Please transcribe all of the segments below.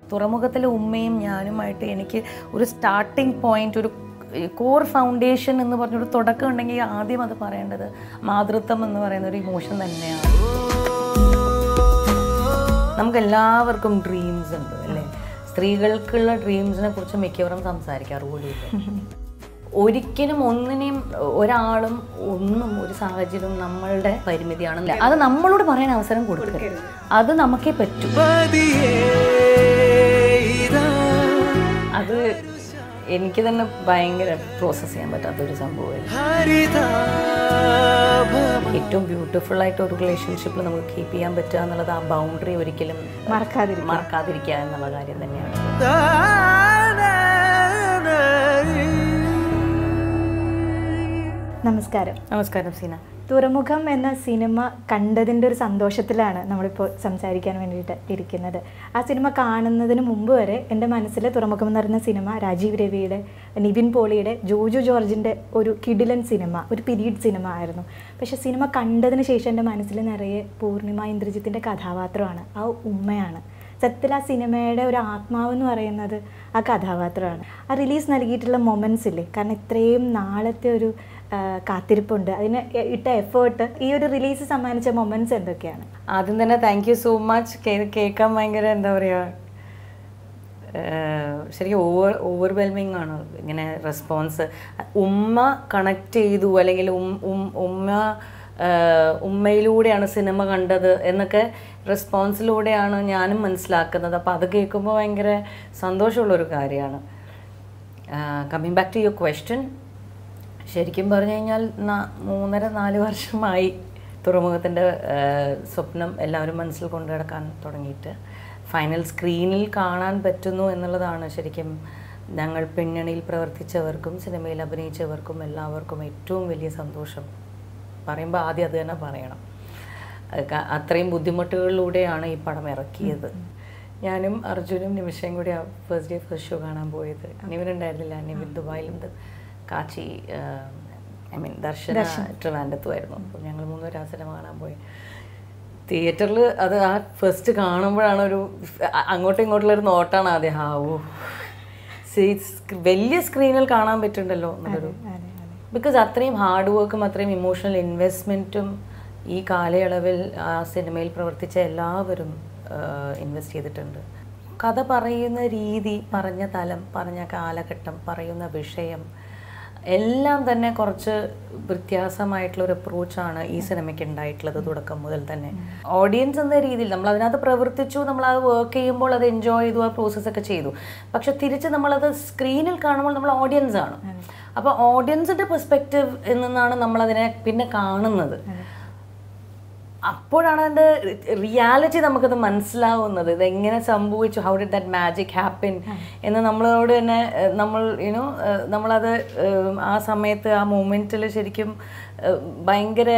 തുറമുഖത്തിലെ ഉമ്മയും ഞാനുമായിട്ട് എനിക്ക് ഒരു സ്റ്റാർട്ടിംഗ് പോയിന്റ് ഒരു കോർ ഫൗണ്ടേഷൻ എന്ന് പറഞ്ഞൊരു തുടക്കം ഉണ്ടെങ്കിൽ ആദ്യം അത് പറയേണ്ടത് മാതൃത്വം എന്ന് പറയുന്ന ഒരു ഇമോഷൻ തന്നെയാണ് നമുക്ക് എല്ലാവർക്കും ഡ്രീംസ് ഉണ്ട് അല്ലേ സ്ത്രീകൾക്കുള്ള ഡ്രീംസിനെ കുറിച്ച് മിക്കവരും സംസാരിക്കാറ് പോലുമില്ല ഒരിക്കലും ഒന്നിനെയും ഒരാളും ഒന്നും ഒരു സാഹചര്യവും നമ്മളുടെ പരിമിതിയാണെന്നില്ല അത് നമ്മളോട് പറയാൻ അവസരം കൊടുക്കരുത് അത് നമുക്കേ പറ്റൂ അത് എനിക്ക് തന്നെ ഭയങ്കര പ്രോസസ്സ് ചെയ്യാൻ പറ്റാത്തൊരു സംഭവമായിരുന്നു ഏറ്റവും ബ്യൂട്ടിഫുൾ ആയിട്ട് ഒരു റിലേഷൻഷിപ്പിൽ നമുക്ക് കീപ്പ് ചെയ്യാൻ പറ്റുക എന്നുള്ളത് ആ ബൗണ്ടറി ഒരിക്കലും മറക്കാതിരിക്കുക മറക്കാതിരിക്കുക എന്നുള്ള കാര്യം തന്നെയാണ് നമസ്കാരം നമസ്കാരം സീന തുറമുഖം എന്ന സിനിമ കണ്ടതിൻ്റെ ഒരു സന്തോഷത്തിലാണ് നമ്മളിപ്പോൾ സംസാരിക്കാൻ വേണ്ടിയിട്ട് ഇരിക്കുന്നത് ആ സിനിമ കാണുന്നതിന് മുമ്പ് വരെ എൻ്റെ മനസ്സിൽ തുറമുഖം എന്ന് പറയുന്ന സിനിമ രാജീവ് രവിയുടെ നിവിൻ പോളിയുടെ ജോജു ജോർജിൻ്റെ ഒരു കിഡിലൻ സിനിമ ഒരു പീരീഡ് സിനിമ ആയിരുന്നു പക്ഷെ സിനിമ കണ്ടതിന് ശേഷം എൻ്റെ മനസ്സിൽ നിറയെ പൂർണിമ ഇന്ദ്രജിത്തിൻ്റെ കഥാപാത്രമാണ് ആ ഉമ്മയാണ് സത്യത്തിൽ ആ സിനിമയുടെ ഒരു ആത്മാവ് എന്ന് പറയുന്നത് ആ കഥാപാത്രമാണ് ആ റിലീസ് നൽകിയിട്ടുള്ള മൊമെൻറ്റ്സ് ഇല്ലേ കാരണം ഇത്രയും നാളത്തെ ഒരു ആ, കാത്തിരിപ്പുണ്ട് അതിന് ഇട്ട എഫേർട്ട് ഈ ഒരു റിലീസ് സമ്മാനിച്ച മൊമെൻറ്റ്സ് എന്തൊക്കെയാണ് ആദ്യം തന്നെ താങ്ക് യു സോ മച്ച് കേൾക്കാൻ ഭയങ്കര എന്താ പറയുക ശരിക്കും ഓവർ ഓവർവെൽമിങ് ആണ് ഇങ്ങനെ റെസ്പോൺസ് ഉമ്മ കണക്ട് ചെയ്തു അല്ലെങ്കിൽ ഉം- ഉം- ഉമ്മ ആഹ് ഉമ്മയിലൂടെയാണ് സിനിമ കണ്ടത് എന്നൊക്കെ റെസ്പോൺസിലൂടെയാണ് ഞാനും മനസ്സിലാക്കുന്നത് അപ്പോൾ അത് കേൾക്കുമ്പോൾ ഭയങ്കര സന്തോഷമുള്ളൊരു കാര്യമാണ് coming back to your question ശരിക്കും പറഞ്ഞു കഴിഞ്ഞാൽ ന- മൂന്നര നാല് വർഷമായി തുറമുഖത്തിൻ്റെ സ്വപ്നം എല്ലാവരും മനസ്സിൽ കൊണ്ടു നടക്കാൻ തുടങ്ങിയിട്ട് ഫൈനൽ സ്ക്രീനിൽ കാണാൻ പറ്റുന്നു എന്നുള്ളതാണ് ശരിക്കും ഞങ്ങൾ പിന്നണിയിൽ പ്രവർത്തിച്ചവർക്കും സിനിമയിൽ അഭിനയിച്ചവർക്കും എല്ലാവർക്കും ഏറ്റവും വലിയ സന്തോഷം പറയുമ്പോൾ ആദ്യം അത് തന്നെ പറയണം അത് ക- അത്രയും ബുദ്ധിമുട്ടുകളിലൂടെയാണ് ഈ പടം ഇറക്കിയത് ഞാനും അർജുനും നിമിഷം കൂടി ഫസ്റ്റ് ഡേ ഫസ്റ്റ് ഷോ കാണാൻ പോയത് നിവിൻ ഉണ്ടായിരുന്നില്ല നിവിൻ ദുബായിലും ദ- കാച്ചി ഐ മീൻ ദർശന ട്രിവാൻഡത്തുമായിരുന്നു അപ്പോൾ ഞങ്ങൾ മൂന്നുപേരും ആ സിനിമ കാണാൻ പോയി തിയേറ്ററിൽ അത് ആ ഫസ്റ്റ് കാണുമ്പോഴാണ് ഒരു അ- അങ്ങോട്ടും ഇങ്ങോട്ടുള്ള ഒരു നോട്ടാണ് ആദ്യം ഹാ ഓ സീ- സ്ക്രീ- വലിയ സ്ക്രീനിൽ കാണാൻ പറ്റുന്നുണ്ടല്ലോ എന്നുള്ളൊരു അതെ അതെ ബിക്കോസ് അത്രയും ഹാർഡ് വർക്കും അത്രയും ഇമോഷണൽ ഇൻവെസ്റ്റ്മെൻറ്റും ഈ കാലയളവിൽ ആ സിനിമയിൽ പ്രവർത്തിച്ച എല്ലാവരും ഇൻവെസ്റ്റ് ചെയ്തിട്ടുണ്ട് കഥ പറയുന്ന രീതി പറഞ്ഞ തലം പറഞ്ഞ കാലഘട്ടം പറയുന്ന വിഷയം എല്ലാം തന്നെ കുറച്ച് വ്യത്യാസമായിട്ടുള്ള ഒരു അപ്രോച്ചാണ് ഈ സിനിമയ്ക്ക് ഉണ്ടായിട്ടുള്ളത് തുടക്കം മുതൽ തന്നെ ഓഡിയൻസ് എന്ന രീതിയിൽ നമ്മൾ അതിനകത്ത് പ്രവർത്തിച്ചു നമ്മൾ അത് വർക്ക് ചെയ്യുമ്പോൾ അത് എൻജോയ് ചെയ്തു ആ പ്രോസസ്സ് ഒക്കെ ചെയ്തു പക്ഷെ തിരിച്ച് നമ്മളത് സ്ക്രീനിൽ കാണുമ്പോൾ നമ്മൾ ഓഡിയൻസ് ആണ് അപ്പോൾ ഓഡിയൻസിന്റെ പെർസ്പെക്റ്റീവ് നിന്നാണ് നമ്മൾ അതിനെ പിന്നെ കാണുന്നത് അപ്പോഴാണ് അതിൻ്റെ റിയാലിറ്റി നമുക്കത് മനസ്സിലാവുന്നത് ഇത് എങ്ങനെ സംഭവിച്ചു how did that magic happen എന്ന് നമ്മളോട് തന്നെ ഏഹ്, നമ്മൾ യുനോ നമ്മളത് ഏഹ്, ആ സമയത്ത് ആ മൊമെൻറ്റിൽ ശരിക്കും ഏഹ്, ഭയങ്കര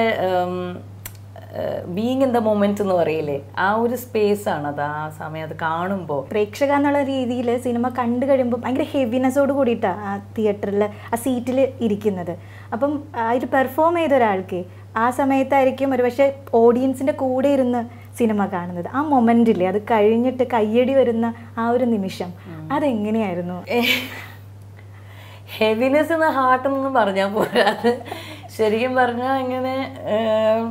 ബീങ് ഇൻ ദ മൊമെന്റ് എന്ന് പറയില്ലേ ആ ഒരു സ്പേസ് ആണ് അത് ആ സമയം അത് കാണുമ്പോൾ പ്രേക്ഷക എന്നുള്ള രീതിയിൽ സിനിമ കണ്ടു കഴിയുമ്പോൾ ഭയങ്കര ഹെവിനെസ്സോട് കൂടിയിട്ടാണ് ആ തിയേറ്ററിൽ ആ സീറ്റിൽ ഇരിക്കുന്നത് അപ്പം ആ ഒരു പെർഫോം ചെയ്ത ഒരാൾക്ക് ആ സമയത്തായിരിക്കും ഒരുപക്ഷെ ഓഡിയൻസിൻ്റെ കൂടെ ഇരുന്ന് സിനിമ കാണുന്നത് ആ മൊമെൻറ്റില്ലേ അത് കഴിഞ്ഞിട്ട് കയ്യടി വരുന്ന ആ ഒരു നിമിഷം അതെങ്ങനെയായിരുന്നു ഹെവിനെസ് എന്ന ഹാർട്ട് എന്നൊന്നും പറഞ്ഞാൽ പോരാ അത് ശരിക്കും പറഞ്ഞാൽ ഇങ്ങനെ ഏം,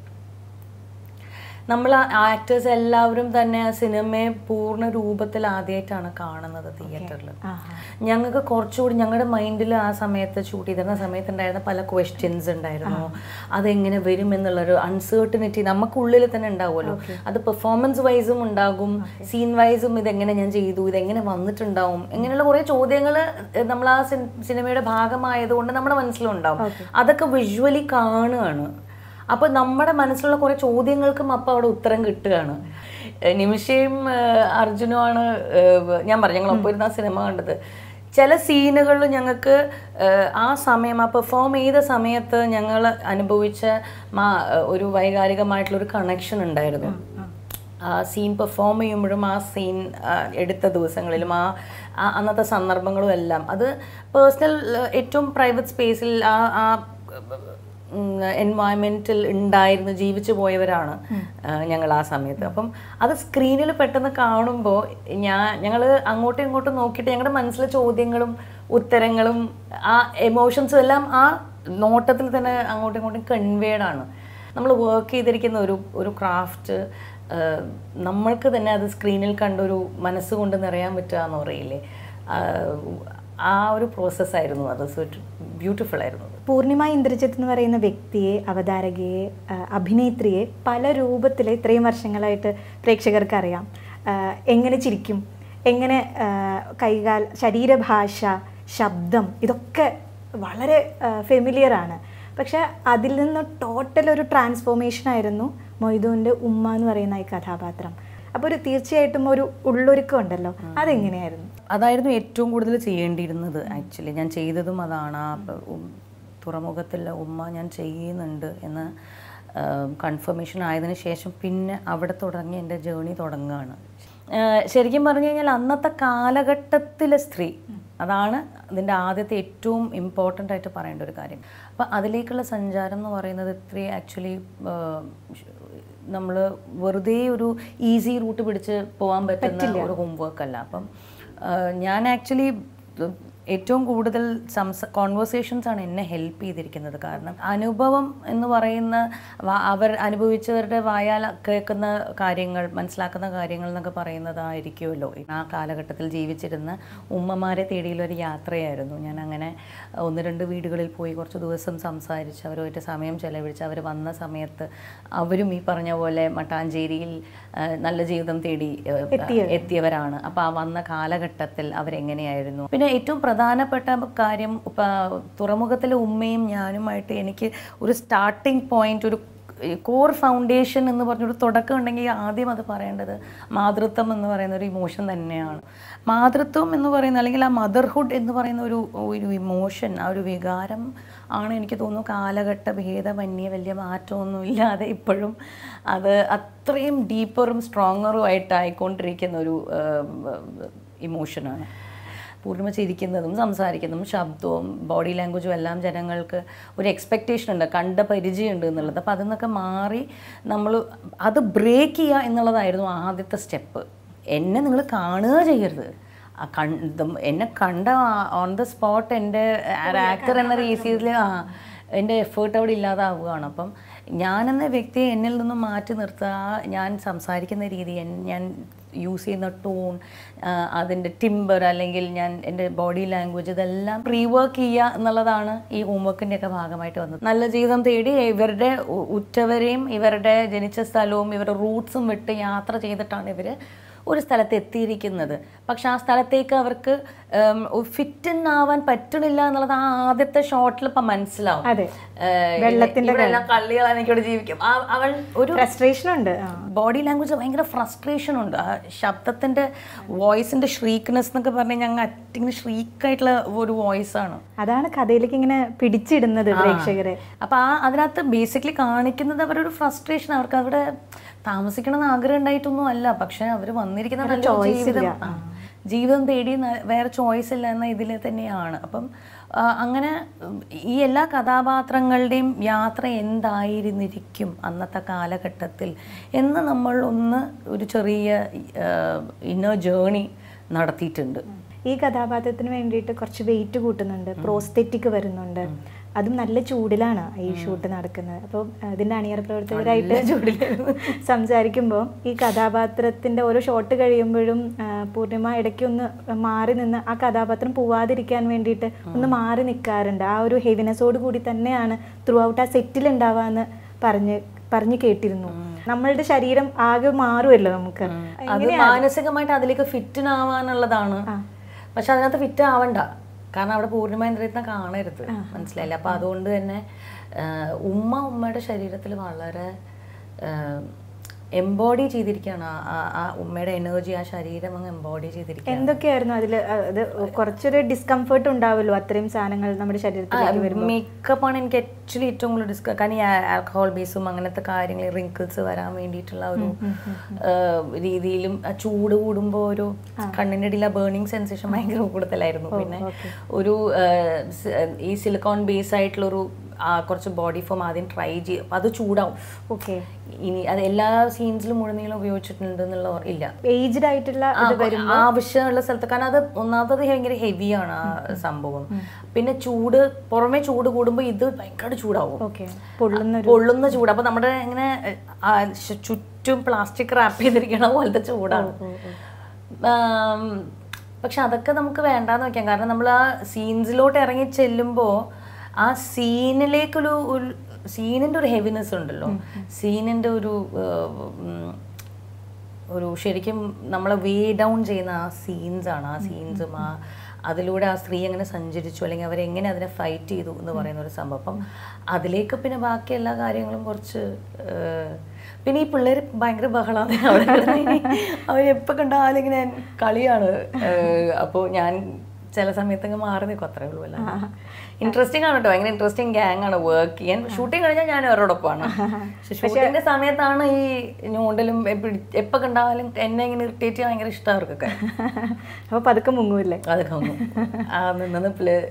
നമ്മൾ ആക്ടേഴ്സ് എല്ലാവരും തന്നെ ആ സിനിമയെ പൂർണ്ണ രൂപത്തിൽ ആദ്യമായിട്ടാണ് കാണുന്നത് തിയേറ്ററിൽ ആഹാ. ഞങ്ങൾക്ക് കുറച്ചുകൂടി ഞങ്ങളുടെ മൈൻഡിൽ ആ സമയത്ത് ഷൂട്ട് ചെയ്തിരുന്ന സമയത്ത് ഉണ്ടായിരുന്ന പല ക്വസ്റ്റ്യൻസ് ഉണ്ടായിരുന്നു അതെങ്ങനെ വരും എന്നുള്ളൊരു അൺസേർട്ടനിറ്റി നമുക്കുള്ളിൽ തന്നെ ഉണ്ടാവുമല്ലോ അത് പെർഫോമൻസ് വൈസും ഉണ്ടാകും സീൻ വൈസും ഇതെങ്ങനെ ഞാൻ ചെയ്തു ഇതെങ്ങനെ വന്നിട്ടുണ്ടാവും ഇങ്ങനെയുള്ള കുറേ ചോദ്യങ്ങൾ നമ്മൾ ആ സിൻ- സിനിമയുടെ ഭാഗമായതുകൊണ്ട് നമ്മുടെ മനസ്സിലുണ്ടാവും അതൊക്കെ വിഷ്വലി കാണുകയാണ് അപ്പോൾ നമ്മുടെ മനസ്സിലുള്ള കുറേ ചോദ്യങ്ങൾക്കും അപ്പോൾ അവിടെ ഉത്തരം കിട്ടുകയാണ് ഏഹ് നിമിഷയും ഏഹ് അർജുനുമാണ് ഏഹ് ഞാൻ പറഞ്ഞു ഞങ്ങൾ ഒപ്പം ഇരുന്ന ആ സിനിമ കണ്ടത് ചില സീനുകളിൽ ഞങ്ങൾക്ക് ഏഹ് ആ സമയം ആ പെർഫോം ചെയ്ത സമയത്ത് ഞങ്ങൾ അനുഭവിച്ച മാ- ഒരു വൈകാരികമായിട്ടുള്ളൊരു കണക്ഷൻ ഉണ്ടായിരുന്നു ആ സീൻ പെർഫോം ചെയ്യുമ്പോഴും ആ സീൻ എടുത്ത ദിവസങ്ങളിലും ആ ആ അന്നത്തെ സന്ദർഭങ്ങളും എല്ലാം അത് പേഴ്സണൽ ഏറ്റവും പ്രൈവറ്റ് സ്പേസിൽ ആ ആ എൻവയൺമെൻറ്റിൽ ഉണ്ടായിരുന്നു ജീവിച്ചു പോയവരാണ് ഞങ്ങൾ ആ സമയത്ത് അപ്പം അത് സ്ക്രീനിൽ പെട്ടെന്ന് കാണുമ്പോൾ ഞാൻ ഞങ്ങൾ അങ്ങോട്ടും ഇങ്ങോട്ടും നോക്കിയിട്ട് ഞങ്ങളുടെ മനസ്സിലെ ചോദ്യങ്ങളും ഉത്തരങ്ങളും ആ എമോഷൻസും എല്ലാം ആ നോട്ടത്തിൽ തന്നെ അങ്ങോട്ടും ഇങ്ങോട്ടും കൺവേഡ് ആണ് നമ്മൾ വർക്ക് ചെയ്തിരിക്കുന്ന ഒരു ഒരു ക്രാഫ്റ്റ് നമ്മൾക്ക് തന്നെ അത് സ്ക്രീനിൽ കണ്ടൊരു മനസ്സുകൊണ്ട് നിറയാൻ പറ്റുക എന്ന് പറയില്ലേ ആഹ് ആ ഒരു പ്രോസസ്സായിരുന്നു അത് സോ ബ്യൂട്ടിഫുൾ ആയിരുന്നു അത്. പൂർണിമ ഇന്ദ്രജിത്ത് എന്ന് പറയുന്ന വ്യക്തിയെ അവതാരകയെ ആ, അഭിനേത്രിയെ പല രൂപത്തിൽ ഇത്രയും വർഷങ്ങളായിട്ട് പ്രേക്ഷകർക്ക് അറിയാം ആ, എങ്ങനെ ചിരിക്കും എങ്ങനെ ആ, കൈകാൽ ശരീരഭാഷ ശബ്ദം ഇതൊക്കെ വളരെ ഫെമിലിയർ ആണ് പക്ഷെ അതിൽ നിന്ന് ടോട്ടൽ ഒരു ട്രാൻസ്ഫോർമേഷൻ ആയിരുന്നു മൊയ്തുവിൻ്റെ ഉമ്മ എന്ന് പറയുന്ന ഈ കഥാപാത്രം അപ്പോൾ ഒരു തീർച്ചയായിട്ടും ഒരു ഉള്ളൊരുക്കം ഉണ്ടല്ലോ അതെങ്ങനെയായിരുന്നു അതായിരുന്നു ഏറ്റവും കൂടുതൽ ചെയ്യേണ്ടിയിരുന്നത് ആക്ച്വലി ഞാൻ ചെയ്തതും അതാണ് ആ പ- ഉം തുറമുഖത്തിലെ ഉമ്മ ഞാൻ ചെയ്യുന്നുണ്ട് എന്ന് കൺഫർമേഷൻ ആയതിനു ശേഷം പിന്നെ അവിടെ തുടങ്ങി എൻ്റെ ജേണി തുടങ്ങുകയാണ് ആഹ് ശരിക്കും പറഞ്ഞു കഴിഞ്ഞാൽ അന്നത്തെ കാലഘട്ടത്തിലെ സ്ത്രീ അതാണ് ഇതിൻ്റെ ആദ്യത്തെ ഏറ്റവും ഇമ്പോർട്ടൻ്റ് ആയിട്ട് പറയേണ്ട ഒരു കാര്യം അപ്പം അതിലേക്കുള്ള സഞ്ചാരം എന്ന് പറയുന്നത് ഇത്രയും ആക്ച്വലി നമ്മൾ വെറുതെ ഒരു ഈസി റൂട്ട് പിടിച്ച് പോകാൻ പറ്റുന്ന ഒരു ഹോംവർക്ക് അല്ല അപ്പം ആഹ് ഞാൻ ആക്ച്വലി ഏറ്റവും കൂടുതൽ സംസ കോൺവെർസേഷൻസ് ആണ് എന്നെ ഹെൽപ്പ് ചെയ്തിരിക്കുന്നത് കാരണം അനുഭവം എന്ന് പറയുന്ന വ- അവർ അനുഭവിച്ചവരുടെ വായാൽ കേൾക്കുന്ന കാര്യങ്ങൾ മനസ്സിലാക്കുന്ന കാര്യങ്ങൾ എന്നൊക്കെ പറയുന്നതായിരിക്കുമല്ലോ ആ കാലഘട്ടത്തിൽ ജീവിച്ചിരുന്ന ഉമ്മമാരെ തേടിയുള്ള ഒരു യാത്രയായിരുന്നു ഞാൻ അങ്ങനെ ഒന്ന് രണ്ട് വീടുകളിൽ പോയി കുറച്ച് ദിവസം സംസാരിച്ച് അവരുമായിട്ട് സമയം ചെലവഴിച്ച് അവർ വന്ന സമയത്ത് അവരും ഈ പറഞ്ഞ പോലെ മട്ടാഞ്ചേരിയിൽ ആ, നല്ല ജീവിതം തേടി ആ, എത്തിയവരാണ് അപ്പോൾ ആ വന്ന കാലഘട്ടത്തിൽ അവരെങ്ങനെയായിരുന്നു പിന്നെ ഏറ്റവും പ്രധാനപ്പെട്ട കാര്യം ഇപ്പം തുറമുഖത്തിലെ ഉമ്മയും ഞാനുമായിട്ട് എനിക്ക് ഒരു സ്റ്റാർട്ടിംഗ് പോയിന്റ് ഒരു കോർ ഫൗണ്ടേഷൻ എന്ന് പറഞ്ഞൊരു തുടക്കം ഉണ്ടെങ്കിൽ ആദ്യം അത് പറയേണ്ടത് മാതൃത്വം എന്ന് പറയുന്ന ഒരു ഇമോഷൻ തന്നെയാണ് മാതൃത്വം എന്ന് പറയുന്ന അല്ലെങ്കിൽ ആ മദർഹുഡ് എന്ന് പറയുന്ന ഒരു ഒരു ഇമോഷൻ ആ ഒരു വികാരം ആണ് എനിക്ക് തോന്നുന്നു കാലഘട്ട ഭേദമന്യേ വലിയ മാറ്റമൊന്നും ഇല്ലാതെ ഇപ്പോഴും അത് അത്രയും ഡീപ്പറും സ്ട്രോങ്ങറും ആയിട്ടായിക്കൊണ്ടിരിക്കുന്ന ഒരു ഇമോഷനാണ് പൂർണ്ണിമ ചിരിക്കുന്നതും സംസാരിക്കുന്നതും ശബ്ദവും ബോഡി ലാംഗ്വേജും എല്ലാം ജനങ്ങൾക്ക് ഒരു എക്സ്പെക്റ്റേഷൻ ഉണ്ട് കണ്ട പരിചയമുണ്ട് എന്നുള്ളത് അപ്പോൾ അതിൽ നിന്നൊക്കെ മാറി നമ്മൾ അത് ബ്രേക്ക് ചെയ്യുക എന്നുള്ളതായിരുന്നു ആദ്യത്തെ സ്റ്റെപ്പ് എന്നെ നിങ്ങൾ കാണുക ചെയ്യരുത് ആ കണ്ട് എന്നെ കണ്ട ഓൺ ദ സ്പോട്ട് എൻ്റെ ആക്ടർ എന്ന രീതിയിൽ ആ എൻ്റെ എഫേർട്ട് അവിടെ ഇല്ലാതാവുകയാണ് അപ്പം ഞാനെന്ന വ്യക്തിയെ എന്നിൽ നിന്നും മാറ്റി നിർത്തുക ഞാൻ സംസാരിക്കുന്ന രീതി എൻ- ഞാൻ യൂസ് ചെയ്യുന്ന ടോൺ അതിൻ്റെ ടിമ്പർ അല്ലെങ്കിൽ ഞാൻ എൻ്റെ ബോഡി ലാംഗ്വേജ് ഇതെല്ലാം പ്രീ വർക്ക് ചെയ്യുക എന്നുള്ളതാണ് ഈ ഹോംവർക്കിൻ്റെ ഒക്കെ ഭാഗമായിട്ട് വന്നത് നല്ല ജീവിതം തേടി ഇവരുടെ ഉ- ഉറ്റവരെയും ഇവരുടെ ജനിച്ച സ്ഥലവും ഇവരുടെ റൂട്ട്സും വിട്ട് യാത്ര ചെയ്തിട്ടാണ് ഇവർ ഒരു സ്ഥലത്ത് എത്തിയിരിക്കുന്നത് പക്ഷെ ആ സ്ഥലത്തേക്ക് അവർക്ക് ഫിറ്റ് ആവാൻ പറ്റണില്ല എന്നുള്ളത് ആ ആദ്യത്തെ ഷോട്ടിൽ ഇപ്പം മനസ്സിലാവും അതെ. ഏഹ് വെള്ളത്തിന്റെ ഇവിടെ എല്ലാം കള്ളികളാണ് എനിക്കിവിടെ ജീവിക്കും ആ- അവൾ ഒരു ഫ്രസ്ട്രേഷൻ ഉണ്ട് ആ. ബോഡി ലാംഗ്വേജ് ഭയങ്കര ഫ്രസ്ട്രേഷൻ ഉണ്ട് ആ ശബ്ദത്തിന്റെ വോയിസിന്റെ ഷ്രീക്ക്നെസ് എന്നൊക്കെ പറഞ്ഞാൽ ഞങ്ങൾ അറ്റിങ്ങനെ ഷ്രീക്കായിട്ടുള്ള ഒരു വോയിസ് ആണ് അതാണ് കഥയിലേക്ക് ഇങ്ങനെ പിടിച്ചിടുന്നത് പ്രേക്ഷകരെ അപ്പൊ ആ അതിനകത്ത് ബേസിക്കലി കാണിക്കുന്നത് അവരൊരു ഫ്രസ്ട്രേഷൻ അവർക്ക് അവിടെ താമസിക്കണം എന്ന് ആഗ്രഹം ഉണ്ടായിട്ടൊന്നും അല്ല പക്ഷെ അവർ വന്നിരിക്കുന്ന നല്ലൊരു ജീവിതം ആ, ജീവിതം തേടി ന- വേറെ ചോയ്സ് ഇല്ല എന്ന ഇതിൽ തന്നെയാണ് അപ്പം ആ, അങ്ങനെ ഉം, ഈ എല്ലാ കഥാപാത്രങ്ങളുടെയും യാത്ര എന്തായിരുന്നിരിക്കും അന്നത്തെ കാലഘട്ടത്തിൽ എന്ന് നമ്മൾ ഒന്ന് ഒരു ചെറിയ ഇന്നർ ജേണി നടത്തിയിട്ടുണ്ട് ഈ കഥാപാത്രത്തിന് വേണ്ടിയിട്ട് കുറച്ച് വെയിറ്റ് കൂട്ടുന്നുണ്ട് പ്രോസ്തെറ്റിക് വരുന്നുണ്ട് അതും നല്ല ചൂടിലാണ് ഈ ഷൂട്ട് നടക്കുന്നത് അപ്പോൾ ഇതിൻ്റെ അണിയറ പ്രവർത്തകരായിട്ട് സംസാരിക്കുമ്പോൾ ഈ കഥാപാത്രത്തിൻ്റെ ഓരോ ഷോട്ട് കഴിയുമ്പോഴും ആ, പൂർണിമ ഇടയ്ക്കൊന്ന് മാറി നിന്ന് ആ കഥാപാത്രം പോവാതിരിക്കാൻ വേണ്ടിയിട്ട് ഒന്ന് മാറി നിൽക്കാറുണ്ട് ആ ഒരു ഹെവിനെസ്സോട് കൂടി തന്നെയാണ് ത്രൂ ഔട്ട് ആ സെറ്റിൽ ഉണ്ടാവാന്ന് പറഞ്ഞ് പറഞ്ഞു കേട്ടിരുന്നു നമ്മളുടെ ശരീരം ആകെ മാറുമല്ലോ നമുക്ക് അത് മാനസികമായിട്ട് അതിലേക്ക് ഫിറ്റിനാവാനുള്ളതാണ് പക്ഷെ അതിനകത്ത് ഫിറ്റ് ആവണ്ട കാരണം അവിടെ പൂർണ്ണമായ ഇന്ദ്രിയത്തിനെ കാണരുത് മനസ്സിലായില്ല അപ്പൊ അതുകൊണ്ട് തന്നെ ആ, ഉമ്മ ഉമ്മയുടെ ശരീരത്തിൽ വളരെ എംബോഡി ചെയ്തിരിക്കുകയാണ് ആ- ആ- ആ ഉമ്മയുടെ എനർജി ആ ശരീരം അങ്ങ് എംബോഡി ചെയ്തിരിക്കുകയാണ് എന്തൊക്കെയായിരുന്നു അതിൽ അത് കുറച്ചൊരു ഡിസ്കംഫർട്ട് ഉണ്ടാവുമല്ലോ അത്രയും സാധനങ്ങൾ നമ്മുടെ ശരീരത്തിലേക്ക് വരുമ്പോൾ മേക്കപ്പാണ് എനിക്ക് ആക്ച്വലി ഏറ്റവും കൂടുതൽ ഡിസ്ക കാരണം ഈ ആൽക്കഹോൾ ബേസും അങ്ങനത്തെ കാര്യങ്ങൾ റിങ്കിൾസ് വരാൻ വേണ്ടിയിട്ടുള്ള ഒരു ആ, രീതിയിലും ആ ചൂട് കൂടുമ്പോൾ ഒരു കണ്ണിൻ്റെ ഇടയിൽ ആ ബേണിംഗ് സെൻസേഷൻ ഭയങ്കര കൂടുതലായിരുന്നു പിന്നെ ഒരു ആ, സി- ഈ സിലിക്കോൺ ബേസ് ആയിട്ടുള്ള ഒരു ആ കുറച്ച് ബോഡി ഫോം ആദ്യം ട്രൈ ചെയ്യും അപ്പം അത് ചൂടാവും ഓക്കെ ഇനി അത് എല്ലാ സീൻസിലും മുഴുനീളം ഉപയോഗിച്ചിട്ടുണ്ട് എന്നുള്ള ഓർ- ഇല്ല ഏജ്ഡ് ആയിട്ടുള്ള ആ, ഇത് വരും ആവശ്യമുള്ള സ്ഥലത്ത് കാരണം അത് ഒന്നാമത്തത് ഭയങ്കര ഹെവിയാണ് ആ സംഭവം പിന്നെ ചൂട് പുറമെ ചൂട് കൂടുമ്പോൾ ഇത് ഭയങ്കര ചൂടാവും ഓക്കെ പൊള്ളുന്ന ഒരു പൊള്ളുന്ന ചൂട് അപ്പൊ നമ്മുടെ ഇങ്ങനെ ആ, ശ- ചുറ്റും പ്ലാസ്റ്റിക് റാപ്പ് ചെയ്തിരിക്കണ പോലത്തെ ചൂടാണ് ആം, പക്ഷെ അതൊക്കെ നമുക്ക് വേണ്ടാന്ന് വെക്കാം കാരണം നമ്മൾ ആ സീൻസിലോട്ട് ഇറങ്ങി ചെല്ലുമ്പോൾ ആ സീനിലേക്കൊരു ഒരു സീനിൻ്റെ ഒരു ഹെവിനെസ് ഉണ്ടല്ലോ സീനിൻ്റെ ഒരു ആ, ഉം, ഒരു ശരിക്കും നമ്മളെ വേ ഡൗൺ ചെയ്യുന്ന ആ സീൻസ് ആണ് ആ സീൻസും ആ അതിലൂടെ ആ സ്ത്രീ എങ്ങനെ സഞ്ചരിച്ചു അല്ലെങ്കിൽ അവരെങ്ങനെ അതിനെ ഫൈറ്റ് ചെയ്തു എന്ന് പറയുന്ന ഒരു സംഭവം അപ്പം അതിലേക്ക് പിന്നെ ബാക്കി എല്ലാ കാര്യങ്ങളും കുറച്ച് ഏഹ്, പിന്നെ ഈ പിള്ളേർ ഭയങ്കര ബഹളമാണ് അവിടെ അവരെപ്പോൾ കണ്ടാലും ഇങ്ങനെ കളിയാണ് അപ്പോൾ ഞാൻ ചില സമയത്തൊക്കെ മാറി നിൽക്കും അത്രേ ഉള്ളൂ അല്ല ഇൻട്രസ്റ്റിംഗ് ആണ് കേട്ടോ ഭയങ്കര ഇൻട്രസ്റ്റിംഗ് ഗ്യാങ് ആണ് വർക്ക് ചെയ്യാൻ ഷൂട്ടിംഗ് കഴിഞ്ഞാൽ ഞാൻ അവരോടൊപ്പമാണ് പക്ഷെ ഷൂട്ടിങ്ങിന്റെ സമയത്താണ് ഈ ഞൂണ്ടലും എപ്പോൾ കണ്ടാലും എന്നെ ഇങ്ങനെ ഇറിറ്റേറ്റ് ചെയ്യാൻ ഭയങ്കര ഇഷ്ടം അവർക്കൊക്കെ അപ്പൊ പതുക്കെ മുങ്ങൂല്ലേ അതൊക്കെ ഒന്നും ആ നിന്ന്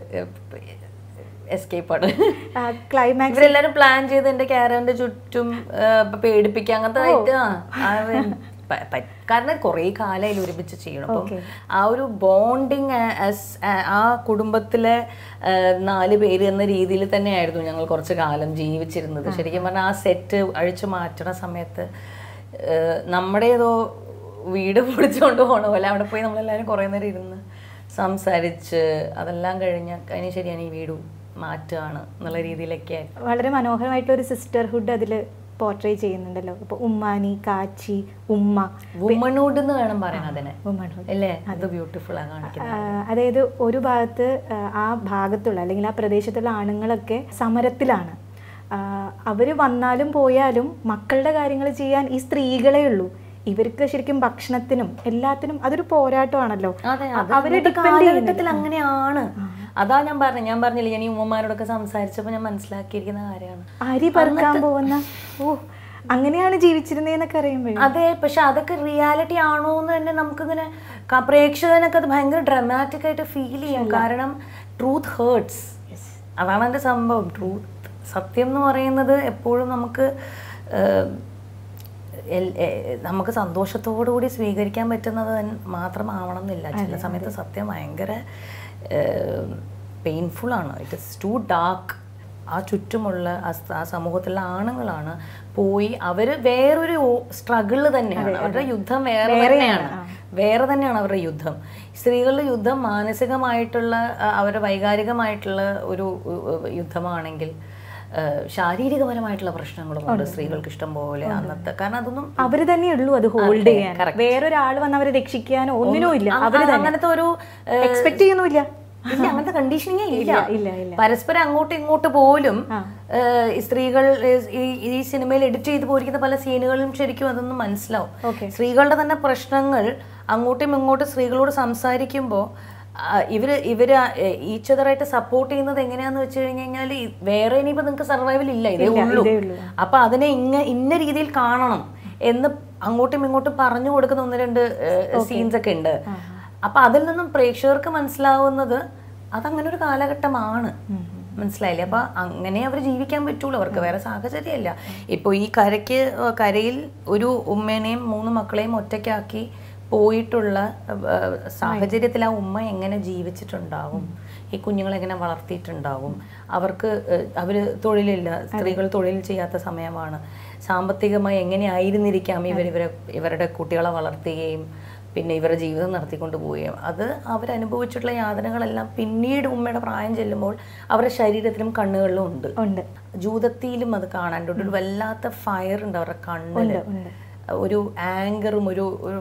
എസ്കേപ്പ് ആണ് ക്ലൈമാക്സ് ഇവരെല്ലാരും പ്ലാൻ ചെയ്ത് എന്റെ ക്യാരറിന്റെ ചുറ്റും ആ, പേടിപ്പിക്കുക അങ്ങനത്തെ ആയിട്ട് ആ, ആ, പ- പ- കാരണം കുറേ കാലയിൽ ഒരുമിച്ച് ചെയ്യണം അപ്പം Okay. ആ ഒരു ബോണ്ടിങ് ആ കുടുംബത്തിലെ ആ, നാല് പേര് എന്ന രീതിയിൽ തന്നെയായിരുന്നു ഞങ്ങൾ കുറച്ച് കാലം ജീവിച്ചിരുന്നത് ശരിക്കും പറഞ്ഞാൽ ആ സെറ്റ് അഴിച്ചു മാറ്റണ സമയത്ത് ആ, നമ്മുടെ ഏതോ വീട് പൊളിച്ചുകൊണ്ട് പോണ പോലെ അവിടെ പോയി നമ്മളെല്ലാവരും കുറേ നേരം ഇരുന്ന് സംസാരിച്ച് അതെല്ലാം കഴിഞ്ഞ് അതിന് ശരിയാണ് ഈ വീട് മാറ്റുകയാണ് എന്നുള്ള രീതിയിലൊക്കെ ആയിരുന്നു വളരെ മനോഹരമായിട്ടുള്ള ഒരു സിസ്റ്റർഹുഡ് അതിൽ പോർട്രേ ചെയ്യുന്നുണ്ടല്ലോ അപ്പൊ ഉമ്മാനി കാച്ചി ഉമ്മ വുമൺഹുഡ് എന്ന് വേണം പറയാൻ അതിനെ വുമൺഹുഡ് അല്ലേ അത് ബ്യൂട്ടിഫുൾ ആ കാണിക്കുന്നത് അതായത് ഒരു ഭാഗത്ത് ആ, ആ ഭാഗത്തുള്ള അല്ലെങ്കിൽ ആ പ്രദേശത്തുള്ള ആണുങ്ങളൊക്കെ സമരത്തിലാണ് അവർ വന്നാലും പോയാലും മക്കളുടെ കാര്യങ്ങൾ ചെയ്യാൻ ഈ സ്ത്രീകളേ ഉള്ളൂ ഇവർക്ക് ശരിക്കും ഭക്ഷണത്തിനും എല്ലാത്തിനും അതൊരു പോരാട്ടമാണല്ലോ അതെ അ- അത് അവരെ ഇന്നത്തെ depend ചെയ്യുന്നില്ല. കാലഘട്ടത്തിൽ അങ്ങനെയാണ് അതാ ഞാൻ പറഞ്ഞത് ഞാൻ പറഞ്ഞില്ലേ ഞാൻ ഈ ഉമ്മമാരോടൊക്കെ സംസാരിച്ചപ്പോൾ ഞാൻ മനസ്സിലാക്കിയിരിക്കുന്ന കാര്യമാണ് അരി പറക്കാൻ പോകുന്ന ഓ അങ്ങനെയാണ് ജീവിച്ചിരുന്നതെന്നൊക്കെ അറിയുമ്പോഴേ അതെ പക്ഷെ അതൊക്കെ റിയാലിറ്റി ആണോ എന്ന് തന്നെ നമുക്കിങ്ങനെ ക- പ്രേക്ഷകനൊക്കെ അത് ഭയങ്കര ഡ്രമാറ്റിക് ആയിട്ട് ഫീൽ ചെയ്യും കാരണം ട്രൂത്ത് ഹേർട്സ് അതാണ് എൻ്റെ സംഭവം ട്രൂത്ത് സത്യം എന്ന് പറയുന്നത് എപ്പോഴും നമുക്ക് ഏഹ്, എൽ- എ- നമുക്ക് സന്തോഷത്തോടു കൂടി സ്വീകരിക്കാൻ പറ്റുന്നത് തൻ- മാത്രമാവണം എന്നില്ല ചില സമയത്ത് സത്യം ഭയങ്കര പെയിൻഫുൾ ആണ് ഇറ്റ് ഇസ് ടു ഡാർക്ക് ആ ചുറ്റുമുള്ള ആ സ- ആ സമൂഹത്തിലുള്ള ആണുങ്ങളാണ് പോയി അവര് വേറൊരു സ്ട്രഗിള് തന്നെയാണ് അവരുടെ യുദ്ധം വേറെ തന്നെയാണ് വേറെ തന്നെയാണ് അവരുടെ യുദ്ധം സ്ത്രീകളുടെ യുദ്ധം മാനസികമായിട്ടുള്ള ആ, അവരുടെ വൈകാരികമായിട്ടുള്ള ഒരു ഉ, ഉ, യുദ്ധമാണെങ്കിൽ ആ, ശാരീരികപരമായിട്ടുള്ള പ്രശ്നങ്ങളും ഉണ്ട് സ്ത്രീകൾക്ക് ഇഷ്ടം പോലെ അന്നത്തെ കാരണം അതൊന്നും അവര് തന്നെ ഉള്ളൂ അത് ഹോൾഡ് ചെയ്യാൻ വേറൊരാൾ വന്ന് അവരെ രക്ഷിക്കാനോ ഒന്നിനും ഇല്ല അങ്ങ- അവര് തന്നെ അങ്ങനത്തെ ഒരു ഏ, എക്സ്പെക്ട് ചെയ്യുന്നുമില്ല ഇല്ല അങ്ങനത്തെ കണ്ടീഷനിങ്ങേ ഇല്ല ഇല്ല, ഇല്ല, ഇല്ല. പരസ്പരം അങ്ങോട്ടും ഇങ്ങോട്ട് പോലും ഏഹ്, ഈ സ്ത്രീകൾ ഏഹ്, ഈ ഈ സിനിമയിൽ എഡിറ്റ് ചെയ്ത് പോയിരിക്കുന്ന പല സീനുകളും ശരിക്കും അതൊന്നും മനസ്സിലാവും Okay. സ്ത്രീകളുടെ തന്നെ പ്രശ്നങ്ങൾ അങ്ങോട്ടും ഇങ്ങോട്ടും സ്ത്രീകളോട് സംസാരിക്കുമ്പോൾ ഇവര് ഇവര് ഈച്ച് അതറായിട്ട് സപ്പോർട്ട് ചെയ്യുന്നത് എങ്ങനെയാന്ന് വെച്ച് കഴിഞ്ഞ് കഴിഞ്ഞാൽ വേറെ ഇനിയിപ്പോ നിങ്ങൾക്ക് സർവൈവൽ ഇല്ല ഇതേ ഇല്ല, ഉള്ളൂ ഇതേ ഉള്ളൂ. അപ്പൊ അതിനെ ഇങ്ങ ഇന്ന രീതിയിൽ കാണണം എന്ന് അങ്ങോട്ടും ഇങ്ങോട്ടും പറഞ്ഞു കൊടുക്കുന്ന ഒന്ന് രണ്ട് സീൻസ് ഒക്കെ ഉണ്ട് അപ്പൊ അതിൽ നിന്നും പ്രേക്ഷകർക്ക് മനസ്സിലാവുന്നത് അതങ്ങനെ ഒരു കാലഘട്ടമാണ് മനസ്സിലായില്ലേ അപ്പൊ അങ്ങനെ അവർ ജീവിക്കാൻ പറ്റുള്ളൂ അവർക്ക് വേറെ സാഹചര്യമല്ല ഇപ്പൊ ഈ കരയ്ക്ക് ഏഹ്, കരയിൽ ഒരു ഉമ്മേനെയും മൂന്ന് മക്കളെയും ഒറ്റയ്ക്കാക്കി പോയിട്ടുള്ള ഏഹ്, സാഹചര്യത്തിൽ ആ ഉമ്മ എങ്ങനെ ജീവിച്ചിട്ടുണ്ടാവും ഈ കുഞ്ഞുങ്ങളെ എങ്ങനെ വളർത്തിയിട്ടുണ്ടാവും അവർക്ക് ഏഹ്, അവര് തൊഴിലില്ല സ്ത്രീകൾ തൊഴിൽ ചെയ്യാത്ത സമയമാണ് സാമ്പത്തികമായി എങ്ങനെയായിരുന്നിരിക്കാം ഇവർ ഇവരെ ഇവരുടെ കുട്ടികളെ വളർത്തുകയും പിന്നെ ഇവരുടെ ജീവിതം നടത്തിക്കൊണ്ട് പോവുകയും അത് അവരനുഭവിച്ചിട്ടുള്ള യാതനകളെല്ലാം പിന്നീട് ഉമ്മയുടെ പ്രായം ചെല്ലുമ്പോൾ അവരുടെ ശരീരത്തിലും കണ്ണുകളിലും ഉണ്ട് ഉണ്ട് ജൂതത്തിയിലും അത് കാണാനുണ്ട് ഒരു വല്ലാത്ത ഫയർ ഉണ്ട് അവരുടെ കണ്ണില് ഉണ്ട്. ഒരു ആങ്കറും ഒരു ഒരു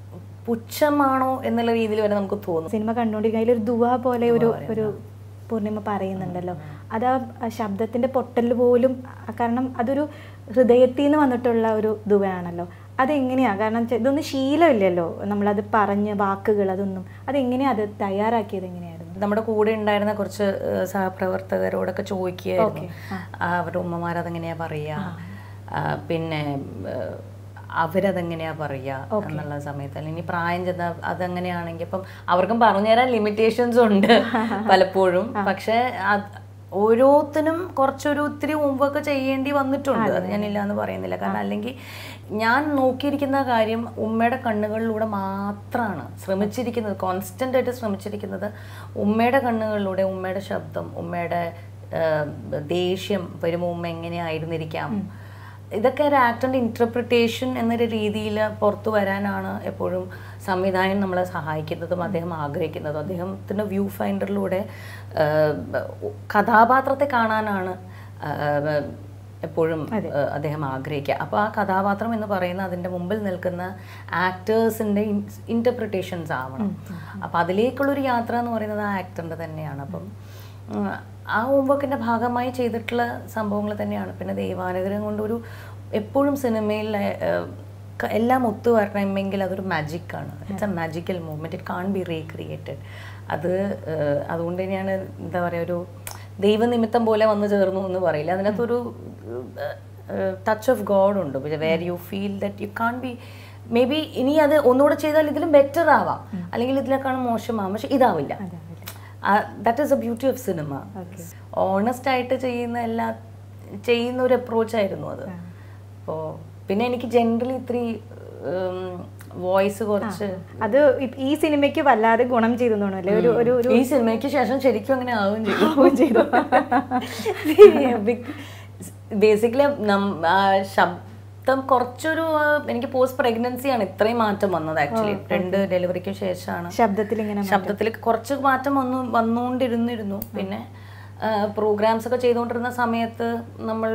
പുച്ഛമാണോ എന്നുള്ള രീതിയിൽ വരെ നമുക്ക് തോന്നും സിനിമ കണ്ടുകൊണ്ടിരിക്കുന്ന അതിലൊരു ദുവ പോലെ ഒരു ഒരു പൂർണിമ പറയുന്നുണ്ടല്ലോ അത് ആ ആ ശബ്ദത്തിന്റെ പൊട്ടൽ പോലും ആ കാരണം അതൊരു ഹൃദയത്തിൽ നിന്ന് വന്നിട്ടുള്ള ഒരു ദുവയാണല്ലോ അതെങ്ങനെയാ കാരണം ചെ- ഇതൊന്നും ശീലമില്ലല്ലോ നമ്മളത് പറഞ്ഞ് വാക്കുകൾ അതൊന്നും അതെങ്ങനെയാ അത് തയ്യാറാക്കിയത് എങ്ങനെയായിരുന്നു നമ്മുടെ കൂടെ ഉണ്ടായിരുന്ന കുറച്ച് ഏഹ്, സഹപ്രവർത്തകരോടൊക്കെ ചോദിക്കുകയായിരുന്നു ആ, അവരുടെ ഉമ്മമാരതെങ്ങനെയാ പറയുക ആ, പിന്നെ ഏഹ്, അവരതെങ്ങനെയാ പറയുക എന്നുള്ള സമയത്ത് അല്ലെങ്കിൽ ഇനി പ്രായം ചെന്ന അതെങ്ങനെയാണെങ്കിൽ ഇപ്പം അവർക്കും പറഞ്ഞുതരാൻ ലിമിറ്റേഷൻസ് ഉണ്ട് പലപ്പോഴും പക്ഷെ അത് ഓരോത്തിനും കുറച്ചൊരു ഒത്തിരി മുമ്പൊക്കെ ചെയ്യേണ്ടി വന്നിട്ടുണ്ട് അത് ഞാനില്ല എന്ന് പറയുന്നില്ല കാരണം അല്ലെങ്കിൽ ഞാൻ നോക്കിയിരിക്കുന്ന കാര്യം ഉമ്മയുടെ കണ്ണുകളിലൂടെ മാത്രമാണ് ശ്രമിച്ചിരിക്കുന്നത് കോൺസ്റ്റൻ്റ് ആയിട്ട് ശ്രമിച്ചിരിക്കുന്നത് ഉമ്മയുടെ കണ്ണുകളിലൂടെ ഉമ്മയുടെ ശബ്ദം ഉമ്മയുടെ ആ, ദേഷ്യം വരുമ്പോൾ ഉമ്മ എങ്ങനെയായിരുന്നിരിക്കാം ഇതൊക്കെ ഒരു ആക്ടറിൻ്റെ ഇൻറ്റർപ്രിട്ടേഷൻ എന്നൊരു രീതിയിൽ പുറത്തു വരാനാണ് എപ്പോഴും സംവിധായകൻ നമ്മളെ സഹായിക്കുന്നതും അദ്ദേഹം ആഗ്രഹിക്കുന്നതും അദ്ദേഹത്തിൻ്റെ വ്യൂ ഫൈൻഡറിലൂടെ കഥാപാത്രത്തെ കാണാനാണ് ആ, എപ്പോഴും ആ, അദ്ദേഹം ആഗ്രഹിക്കുക അപ്പോൾ ആ കഥാപാത്രം എന്ന് പറയുന്ന അതിൻ്റെ മുമ്പിൽ നിൽക്കുന്ന ആക്ടേഴ്സിൻ്റെ ഇൻറ്റർപ്രിട്ടേഷൻസ് ആവണം അപ്പോൾ അതിലേക്കുള്ളൊരു യാത്ര എന്ന് പറയുന്നത് ആ ആക്ടറിൻ്റെ തന്നെയാണ് അപ്പം ഉം, ആ ഹോംവർക്കിൻ്റെ ഭാഗമായി ചെയ്തിട്ടുള്ള സംഭവങ്ങൾ തന്നെയാണ് പിന്നെ ദൈവാനുഗ്രഹം കൊണ്ട് ഒരു എപ്പോഴും സിനിമയിൽ ഏഹ്, ക- എല്ലാം ഒത്തു വരണമെങ്കിൽ അതൊരു മാജിക്കാണ് it's a magical movement it can be recreated അത് ഏഹ്, അതുകൊണ്ട് തന്നെയാണ് എന്താ പറയുക ഒരു ദൈവനിമിത്തം പോലെ വന്നു ചേർന്നു എന്ന് പറയില്ല അതിനകത്തൊരു ടച്ച് ഓഫ് ഗോഡ് ഉണ്ട് where you feel that you can be maybe ഇനി അത് ഒന്നുകൂടെ ചെയ്താൽ ഇതിലും ബെറ്റർ ആവാം അല്ലെങ്കിൽ ഇതിലേക്കാണ് മോശമാവാം പക്ഷെ ഇതാവില്ല that is a beauty of cinema honest ആയിട്ട് ചെയ്യുന്ന എല്ലാ ചെയ്യുന്ന ഒരു അപ്രോച്ച് ആയിരുന്നു അത് അപ്പോൾ പിന്നെ എനിക്ക് ജനറലി ഇത്തിരി വോയിസ് കുറച്ച് അത് ഇ- ഈ സിനിമയ്ക്ക് വല്ലാതെ ഗുണം ചെയ്തു തോന്നുന്നു ഒരു ഒരു ഒരു ഈ സിനിമയ്ക്ക് ശേഷം ശരിക്കും അങ്ങനെ ആവുകയും ചെയ്തു ആവുകയും ചെയ്തു. ബേസിക്കലി ശബ്ദം കുറച്ചൊരു ആ, എനിക്ക് പോസ്റ്റ് പ്രഗ്നൻസിയാണ് ഇത്രയും മാറ്റം വന്നത് ആക്ച്വലി രണ്ട് ഡെലിവറിക്ക് ശേഷമാണ് ശബ്ദത്തിൽ ഇങ്ങനെ ശബ്ദത്തിൽ കുറച്ച് മാറ്റം വന്നു വന്നുകൊണ്ടിരുന്നിരുന്നു പിന്നെ പ്രോഗ്രാംസ് ഒക്കെ ചെയ്തുകൊണ്ടിരുന്ന സമയത്ത് നമ്മൾ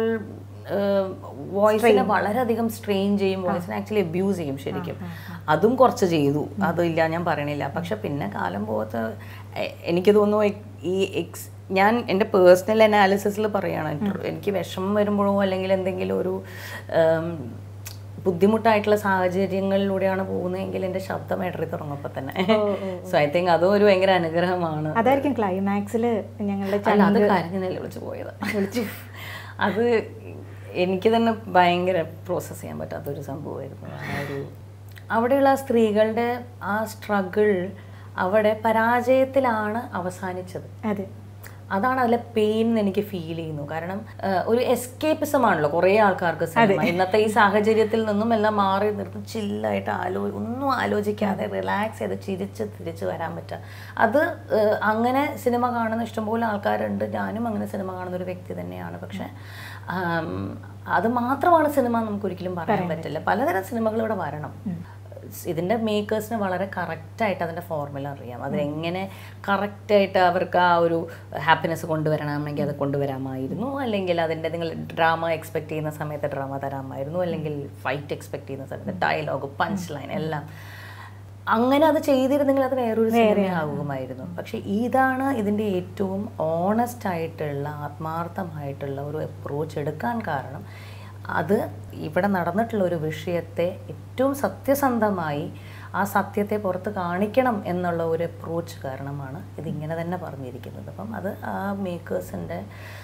വോയിസിനെ വളരെയധികം സ്ട്രെയിൻ ചെയ്യും വോയിസിനെ ആക്ച്വലി അബ്യൂസ് ചെയ്യും ശരിക്കും അതും കുറച്ച് ചെയ്തു അതില്ല ഞാൻ പറയണില്ല പക്ഷെ പിന്നെ കാലം പോകത്ത് എനിക്ക് തോന്നുന്നു എ- ഈ എക്സ് ഞാൻ എൻ്റെ പേഴ്സണൽ അനാലിസിസിൽ പറയുകയാണ് എനിക്ക് വിഷമം വരുമ്പോഴോ അല്ലെങ്കിൽ എന്തെങ്കിലും ഒരു ഉം, ബുദ്ധിമുട്ടായിട്ടുള്ള സാഹചര്യങ്ങളിലൂടെയാണ് പോകുന്നതെങ്കിൽ എൻ്റെ ശബ്ദം ഇടറി തുടങ്ങുമ്പോൾ തന്നെ സോ ഐ തിങ്ക് അതും ഒരു ഭയങ്കര അനുഗ്രഹമാണ് അതായിരിക്കും ക്ലൈമാക്സിൽ ഞങ്ങളുടെ അല്ല അത് കരഞ്ഞു നില വിളിച്ച് പോയത് വിളിച്ചു അത് എനിക്ക് തന്നെ ഭയങ്കര പ്രോസസ്സ് ചെയ്യാൻ പറ്റാത്തൊരു സംഭവമായിരുന്നു ആ ഒരു അവിടെയുള്ള ആ സ്ത്രീകളുടെ ആ സ്ട്രഗിൾ അവിടെ പരാജയത്തിലാണ് അവസാനിച്ചത് അതെ അതാണ് അതിലെ പെയിൻ എന്ന് എനിക്ക് ഫീൽ ചെയ്യുന്നു കാരണം ആ, ഒരു എസ്കേപ്പിസം ആണല്ലോ കുറേ ആൾക്കാർക്ക് സിനിമ ഇന്നത്തെ ഈ സാഹചര്യത്തിൽ നിന്നും എല്ലാം മാറി നിർത്തി ചില്ലായിട്ട് ആലോ ഒന്നും ആലോചിക്കാതെ റിലാക്സ് ചെയ്ത് ചിരിച്ച് തിരിച്ച് വരാൻ പറ്റുക അത് ആ, അങ്ങനെ സിനിമ കാണുന്ന ഇഷ്ടംപോലെ ആൾക്കാരുണ്ട് ഞാനും അങ്ങനെ സിനിമ കാണുന്ന ഒരു വ്യക്തി തന്നെയാണ് പക്ഷെ ആം, അത് മാത്രമാണ് സിനിമ നമുക്ക് ഒരിക്കലും പറയാൻ പറ്റില്ല പലതരം സിനിമകൾ ഇവിടെ വരണം ഇതിൻ്റെ മേക്കേഴ്സിന് വളരെ കറക്റ്റായിട്ട് അതിൻ്റെ ഫോർമുല അറിയാം അതിനെങ്ങനെ കറക്റ്റായിട്ട് അവർക്ക് ആ ഒരു ഹാപ്പിനെസ് കൊണ്ടുവരണമെങ്കിൽ അത് കൊണ്ടുവരാമായിരുന്നു അല്ലെങ്കിൽ അതിൻ്റെ നിങ്ങൾ ഡ്രാമ എക്സ്പെക്ട് ചെയ്യുന്ന സമയത്ത് ഡ്രാമ തരാമായിരുന്നു അല്ലെങ്കിൽ ഫൈറ്റ് എക്സ്പെക്ട് ചെയ്യുന്ന സമയത്ത് ഡയലോഗ് പഞ്ച് ലൈൻ എല്ലാം അങ്ങനെ അത് ചെയ്തിരുന്നെങ്കിൽ അത് വേറൊരു സിനിമയാകുമായിരുന്നു പക്ഷെ ഇതാണ് ഇതിൻ്റെ ഏറ്റവും ഓണസ്റ്റ് ആയിട്ടുള്ള ആത്മാർത്ഥമായിട്ടുള്ള ഒരു അപ്രോച്ച് എടുക്കാൻ കാരണം അത് ഇവിടെ നടന്നിട്ടുള്ള ഒരു വിഷയത്തെ ഏറ്റവും സത്യസന്ധമായി ആ സത്യത്തെ പുറത്ത് കാണിക്കണം എന്നുള്ള ഒരു അപ്രോച്ച് കാരണമാണ് ഇതിങ്ങനെ തന്നെ പറഞ്ഞിരിക്കുന്നത് അപ്പം അത് ആ മേക്കേഴ്സിൻ്റെ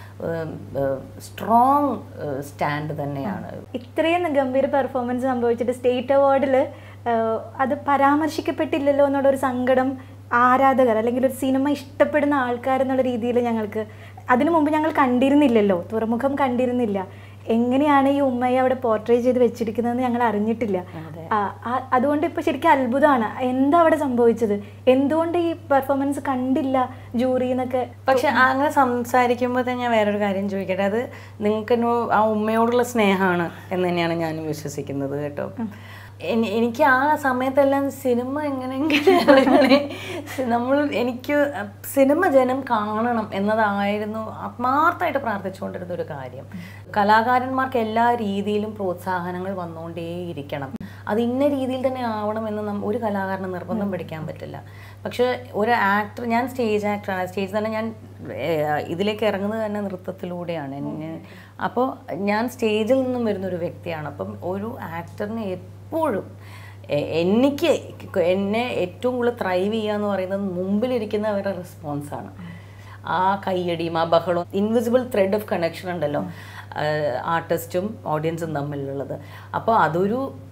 സ്ട്രോങ് സ്റ്റാൻഡ് തന്നെയാണ് ഇത്രയും ഗംഭീര പെർഫോമൻസ് സംഭവിച്ചിട്ട് സ്റ്റേറ്റ് അവാർഡിൽ അത് പരാമർശിക്കപ്പെട്ടില്ലല്ലോ എന്നുള്ള ഒരു സങ്കടം ആരാധകർ അല്ലെങ്കിൽ ഒരു സിനിമ ഇഷ്ടപ്പെടുന്ന ആൾക്കാരെന്നുള്ള രീതിയിൽ ഞങ്ങൾക്ക് അതിനു മുമ്പ് ഞങ്ങൾ കണ്ടിരുന്നില്ലല്ലോ തുറമുഖം കണ്ടിരുന്നില്ല എങ്ങനെയാണ് ഈ ഉമ്മയെ അവിടെ പോർട്രേ ചെയ്ത് വെച്ചിരിക്കുന്നതെന്ന് ഞങ്ങൾ അറിഞ്ഞിട്ടില്ല ആ, ആ- അതുകൊണ്ട് ഇപ്പോൾ ശരിക്കും അത്ഭുതമാണ് എന്താ അവിടെ സംഭവിച്ചത് എന്തുകൊണ്ട് ഈ പെർഫോമൻസ് കണ്ടില്ല ജൂറി എന്നൊക്കെ പക്ഷെ അങ്ങനെ സംസാരിക്കുമ്പോൾ തന്നെ ഞാൻ വേറൊരു കാര്യം ചോദിക്കട്ടെ അത് നിങ്ങൾക്ക് ആ ഉമ്മയോടുള്ള സ്നേഹമാണ് എന്ന് തന്നെയാണ് ഞാനും വിശ്വസിക്കുന്നത് കേട്ടോ എനി- എനിക്ക് ആ സമയത്തെല്ലാം സിനിമ എങ്ങനെയെങ്കിലും ഇറങ്ങണേ നമ്മൾ എനിക്ക് സിനിമ ജനം കാണണം എന്നതായിരുന്നു ആത്മാർത്ഥമായിട്ട് പ്രാർത്ഥിച്ചുകൊണ്ടിരുന്ന ഒരു കാര്യം കലാകാരന്മാർക്ക് എല്ലാ രീതിയിലും പ്രോത്സാഹനങ്ങൾ വന്നുകൊണ്ടേയിരിക്കണം അത് ഇന്ന രീതിയിൽ തന്നെ ആവണമെന്ന് നം ഒരു കലാകാരന് നിർബന്ധം പിടിക്കാൻ പറ്റില്ല പക്ഷെ ഒരു ആക്ടർ ഞാൻ സ്റ്റേജ് ആക്ടറാണ് സ്റ്റേജ് തന്നെ ഞാൻ ഏഹ്, ഇതിലേക്ക് ഇറങ്ങുന്നത് തന്നെ നൃത്തത്തിലൂടെയാണ് എന്നെ അപ്പോൾ ഞാൻ സ്റ്റേജിൽ നിന്നും വരുന്ന ഒരു വ്യക്തിയാണ് അപ്പം ഒരു ആക്ടറിന് എപ്പോഴും എ- എനിക്ക് എന്നെ ഏറ്റവും കൂടുതൽ ത്രൈവ് ചെയ്യുക എന്ന് പറയുന്നത് മുമ്പിലിരിക്കുന്നവരുടെ റെസ്പോൺസാണ് ആ കയ്യടിയും ആ ബഹളവും ഇൻവിസിബിൾ ത്രെഡ് ഓഫ് കണക്ഷൻ ഉണ്ടല്ലോ ആർട്ടിസ്റ്റും ഓഡിയൻസും തമ്മിലുള്ളത് അപ്പോൾ അതൊരു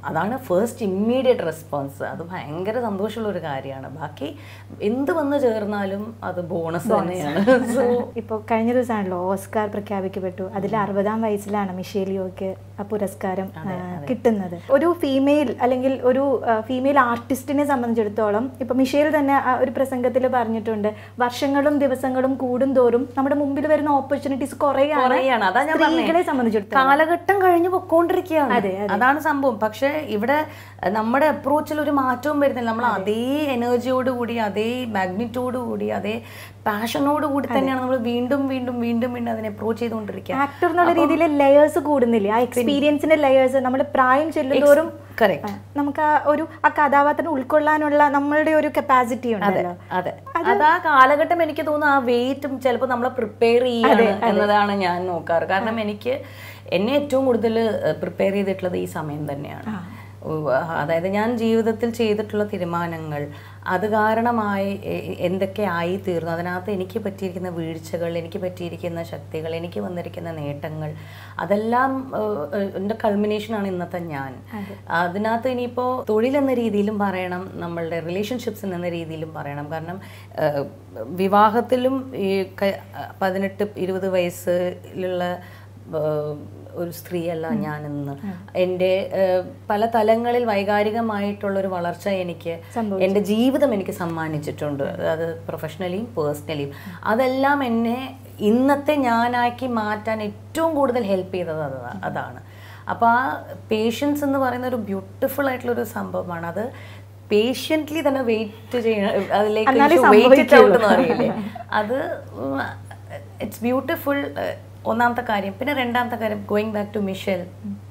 അതാണ് ഫസ്റ്റ് ഇമ്മീഡിയറ്റ് റെസ്പോൺസ് അത് ഭയങ്കര സന്തോഷമുള്ള ഒരു കാര്യമാണ് ബാക്കി എന്ത് വന്ന് ചേർന്നാലും അത് ബോണസ് തന്നെയാണ് സോ ഇപ്പോൾ കഴിഞ്ഞ ദിവസമാണല്ലോ ഓസ്കാർ പ്രഖ്യാപിക്കപ്പെട്ടു അതിൽ അറുപതാം വയസ്സിലാണ് മിഷേലിയോക്ക് ആ പുരസ്കാരം ആ, കിട്ടുന്നത് ഒരു ഫീമെയിൽ അല്ലെങ്കിൽ ഒരു ഫീമെയിൽ ആർട്ടിസ്റ്റിനെ സംബന്ധിച്ചിടത്തോളം ഇപ്പൊ മിഷേൽ തന്നെ ആ ഒരു പ്രസംഗത്തിൽ പറഞ്ഞിട്ടുണ്ട് വർഷങ്ങളും ദിവസങ്ങളും കൂടും തോറും നമ്മുടെ മുമ്പിൽ വരുന്ന ഓപ്പർച്യൂണിറ്റീസ് കുറയാണ് അതാ ഞാൻ സ്ത്രീകളെ പറഞ്ഞത് സംബന്ധിച്ചിടത്തോളം കാലഘട്ടം കഴിഞ്ഞു പൊക്കോണ്ടിരിക്കുകയാണ് അതെ, അതാണ് സംഭവം പക്ഷെ ഇവിടെ അഹ്, നമ്മുടെ അപ്രോച്ചിൽ ഒരു മാറ്റവും വരുന്നില്ല നമ്മൾ അതേ എനർജിയോട് കൂടി അതേ മാഗ്നിറ്റ്യൂഡ് കൂടി അതേ പാഷനോട് കൂടി തന്നെയാണ് നമ്മൾ വീണ്ടും വീണ്ടും വീണ്ടും വീണ്ടും അതിനെ അപ്രോച്ച് ചെയ്തുകൊണ്ടിരിക്കുക ആക്ടർ എന്നുള്ള രീതിയിൽ ലെയേഴ്സ് കൂടുന്നില്ലേ ആ എക്സ്പീരിയൻസിന്റെ ലെയേഴ്സ് നമ്മൾ പ്രായം ചെല്ലുന്തോറും Correct. ആ, നമുക്ക് ആ ഒരു ആ കഥാപാത്രം ഉൾക്കൊള്ളാനുള്ള നമ്മളുടെ ഒരു കപ്പാസിറ്റി ഉണ്ടല്ലോ അതെ അത് ആ കാലഘട്ടം എനിക്ക് തോന്നുന്നു ആ വെയിറ്റും ചിലപ്പോൾ നമ്മളെ പ്രിപ്പയർ ചെയ്യാണ് എന്നതാണ് ഞാൻ നോക്കാറ് കാരണം എനിക്ക് എന്നെ ഏറ്റവും കൂടുതൽ പ്രിപ്പയർ ചെയ്തിട്ടുള്ളത് ഈ സമയം തന്നെയാണ് ഉവ്വ് അതായത് ഞാൻ ജീവിതത്തിൽ ചെയ്തിട്ടുള്ള തീരുമാനങ്ങൾ അത് കാരണമായി എ- എന്തൊക്കെ ആയി തീർന്നു അതിനകത്ത് എനിക്ക് പറ്റിയിരിക്കുന്ന വീഴ്ചകൾ എനിക്ക് പറ്റിയിരിക്കുന്ന ശക്തികൾ എനിക്ക് വന്നിരിക്കുന്ന നേട്ടങ്ങൾ അതെല്ലാം ഏഹ്, എൻ്റെ കൾമിനേഷനാണ് ഇന്നത്തെ ഞാൻ അതിനകത്ത് ഇനിയിപ്പോൾ തൊഴിലെന്ന രീതിയിലും പറയണം നമ്മളുടെ റിലേഷൻഷിപ്സ് എന്ന രീതിയിലും പറയണം കാരണം ഏഹ്, വിവാഹത്തിലും ഈ ക- പതിനെട്ട് ഇരുപത് വയസ്സിലുള്ള ഏഹ്, ഒരു സ്ത്രീയല്ല ഞാനിന്ന് എൻ്റെ ഏഹ്, പല തലങ്ങളിൽ വൈകാരികമായിട്ടുള്ള ഒരു വളർച്ച എനിക്ക് എൻ്റെ ജീവിതം എനിക്ക് സമ്മാനിച്ചിട്ടുണ്ട് അത് പ്രൊഫഷണലിയും പേഴ്സണലിയും അതെല്ലാം എന്നെ ഇന്നത്തെ ഞാനാക്കി മാറ്റാൻ ഏറ്റവും കൂടുതൽ ഹെൽപ്പ് ചെയ്തത് അതാ- അതാണ് അപ്പോൾ ആ പേഷ്യൻസ് എന്ന് പറയുന്ന ഒരു ബ്യൂട്ടിഫുൾ ആയിട്ടുള്ള ഒരു സംഭവമാണ് അത് പേഷ്യൻ്റ്ലി തന്നെ വെയിറ്റ് ചെയ്യണം അതിലേക്ക് എന്നാലേ വെയിറ്റ് ഔട്ട് എന്ന് സംഭവിക്കുള്ളൂ. പറയില്ലേ അത് ഇറ്റ്സ് ബ്യൂട്ടിഫുൾ ഒന്നാമത്തെ കാര്യം പിന്നെ രണ്ടാമത്തെ കാര്യം ഗോയിങ് ബാക്ക് ടു മിഷേൽ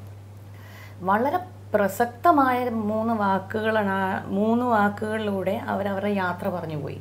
വളരെ പ്രസക്തമായ മൂന്ന് വാക്കുകളാണ് ആ മൂന്ന് വാക്കുകളിലൂടെ അവരവരുടെ യാത്ര പറഞ്ഞു പോയി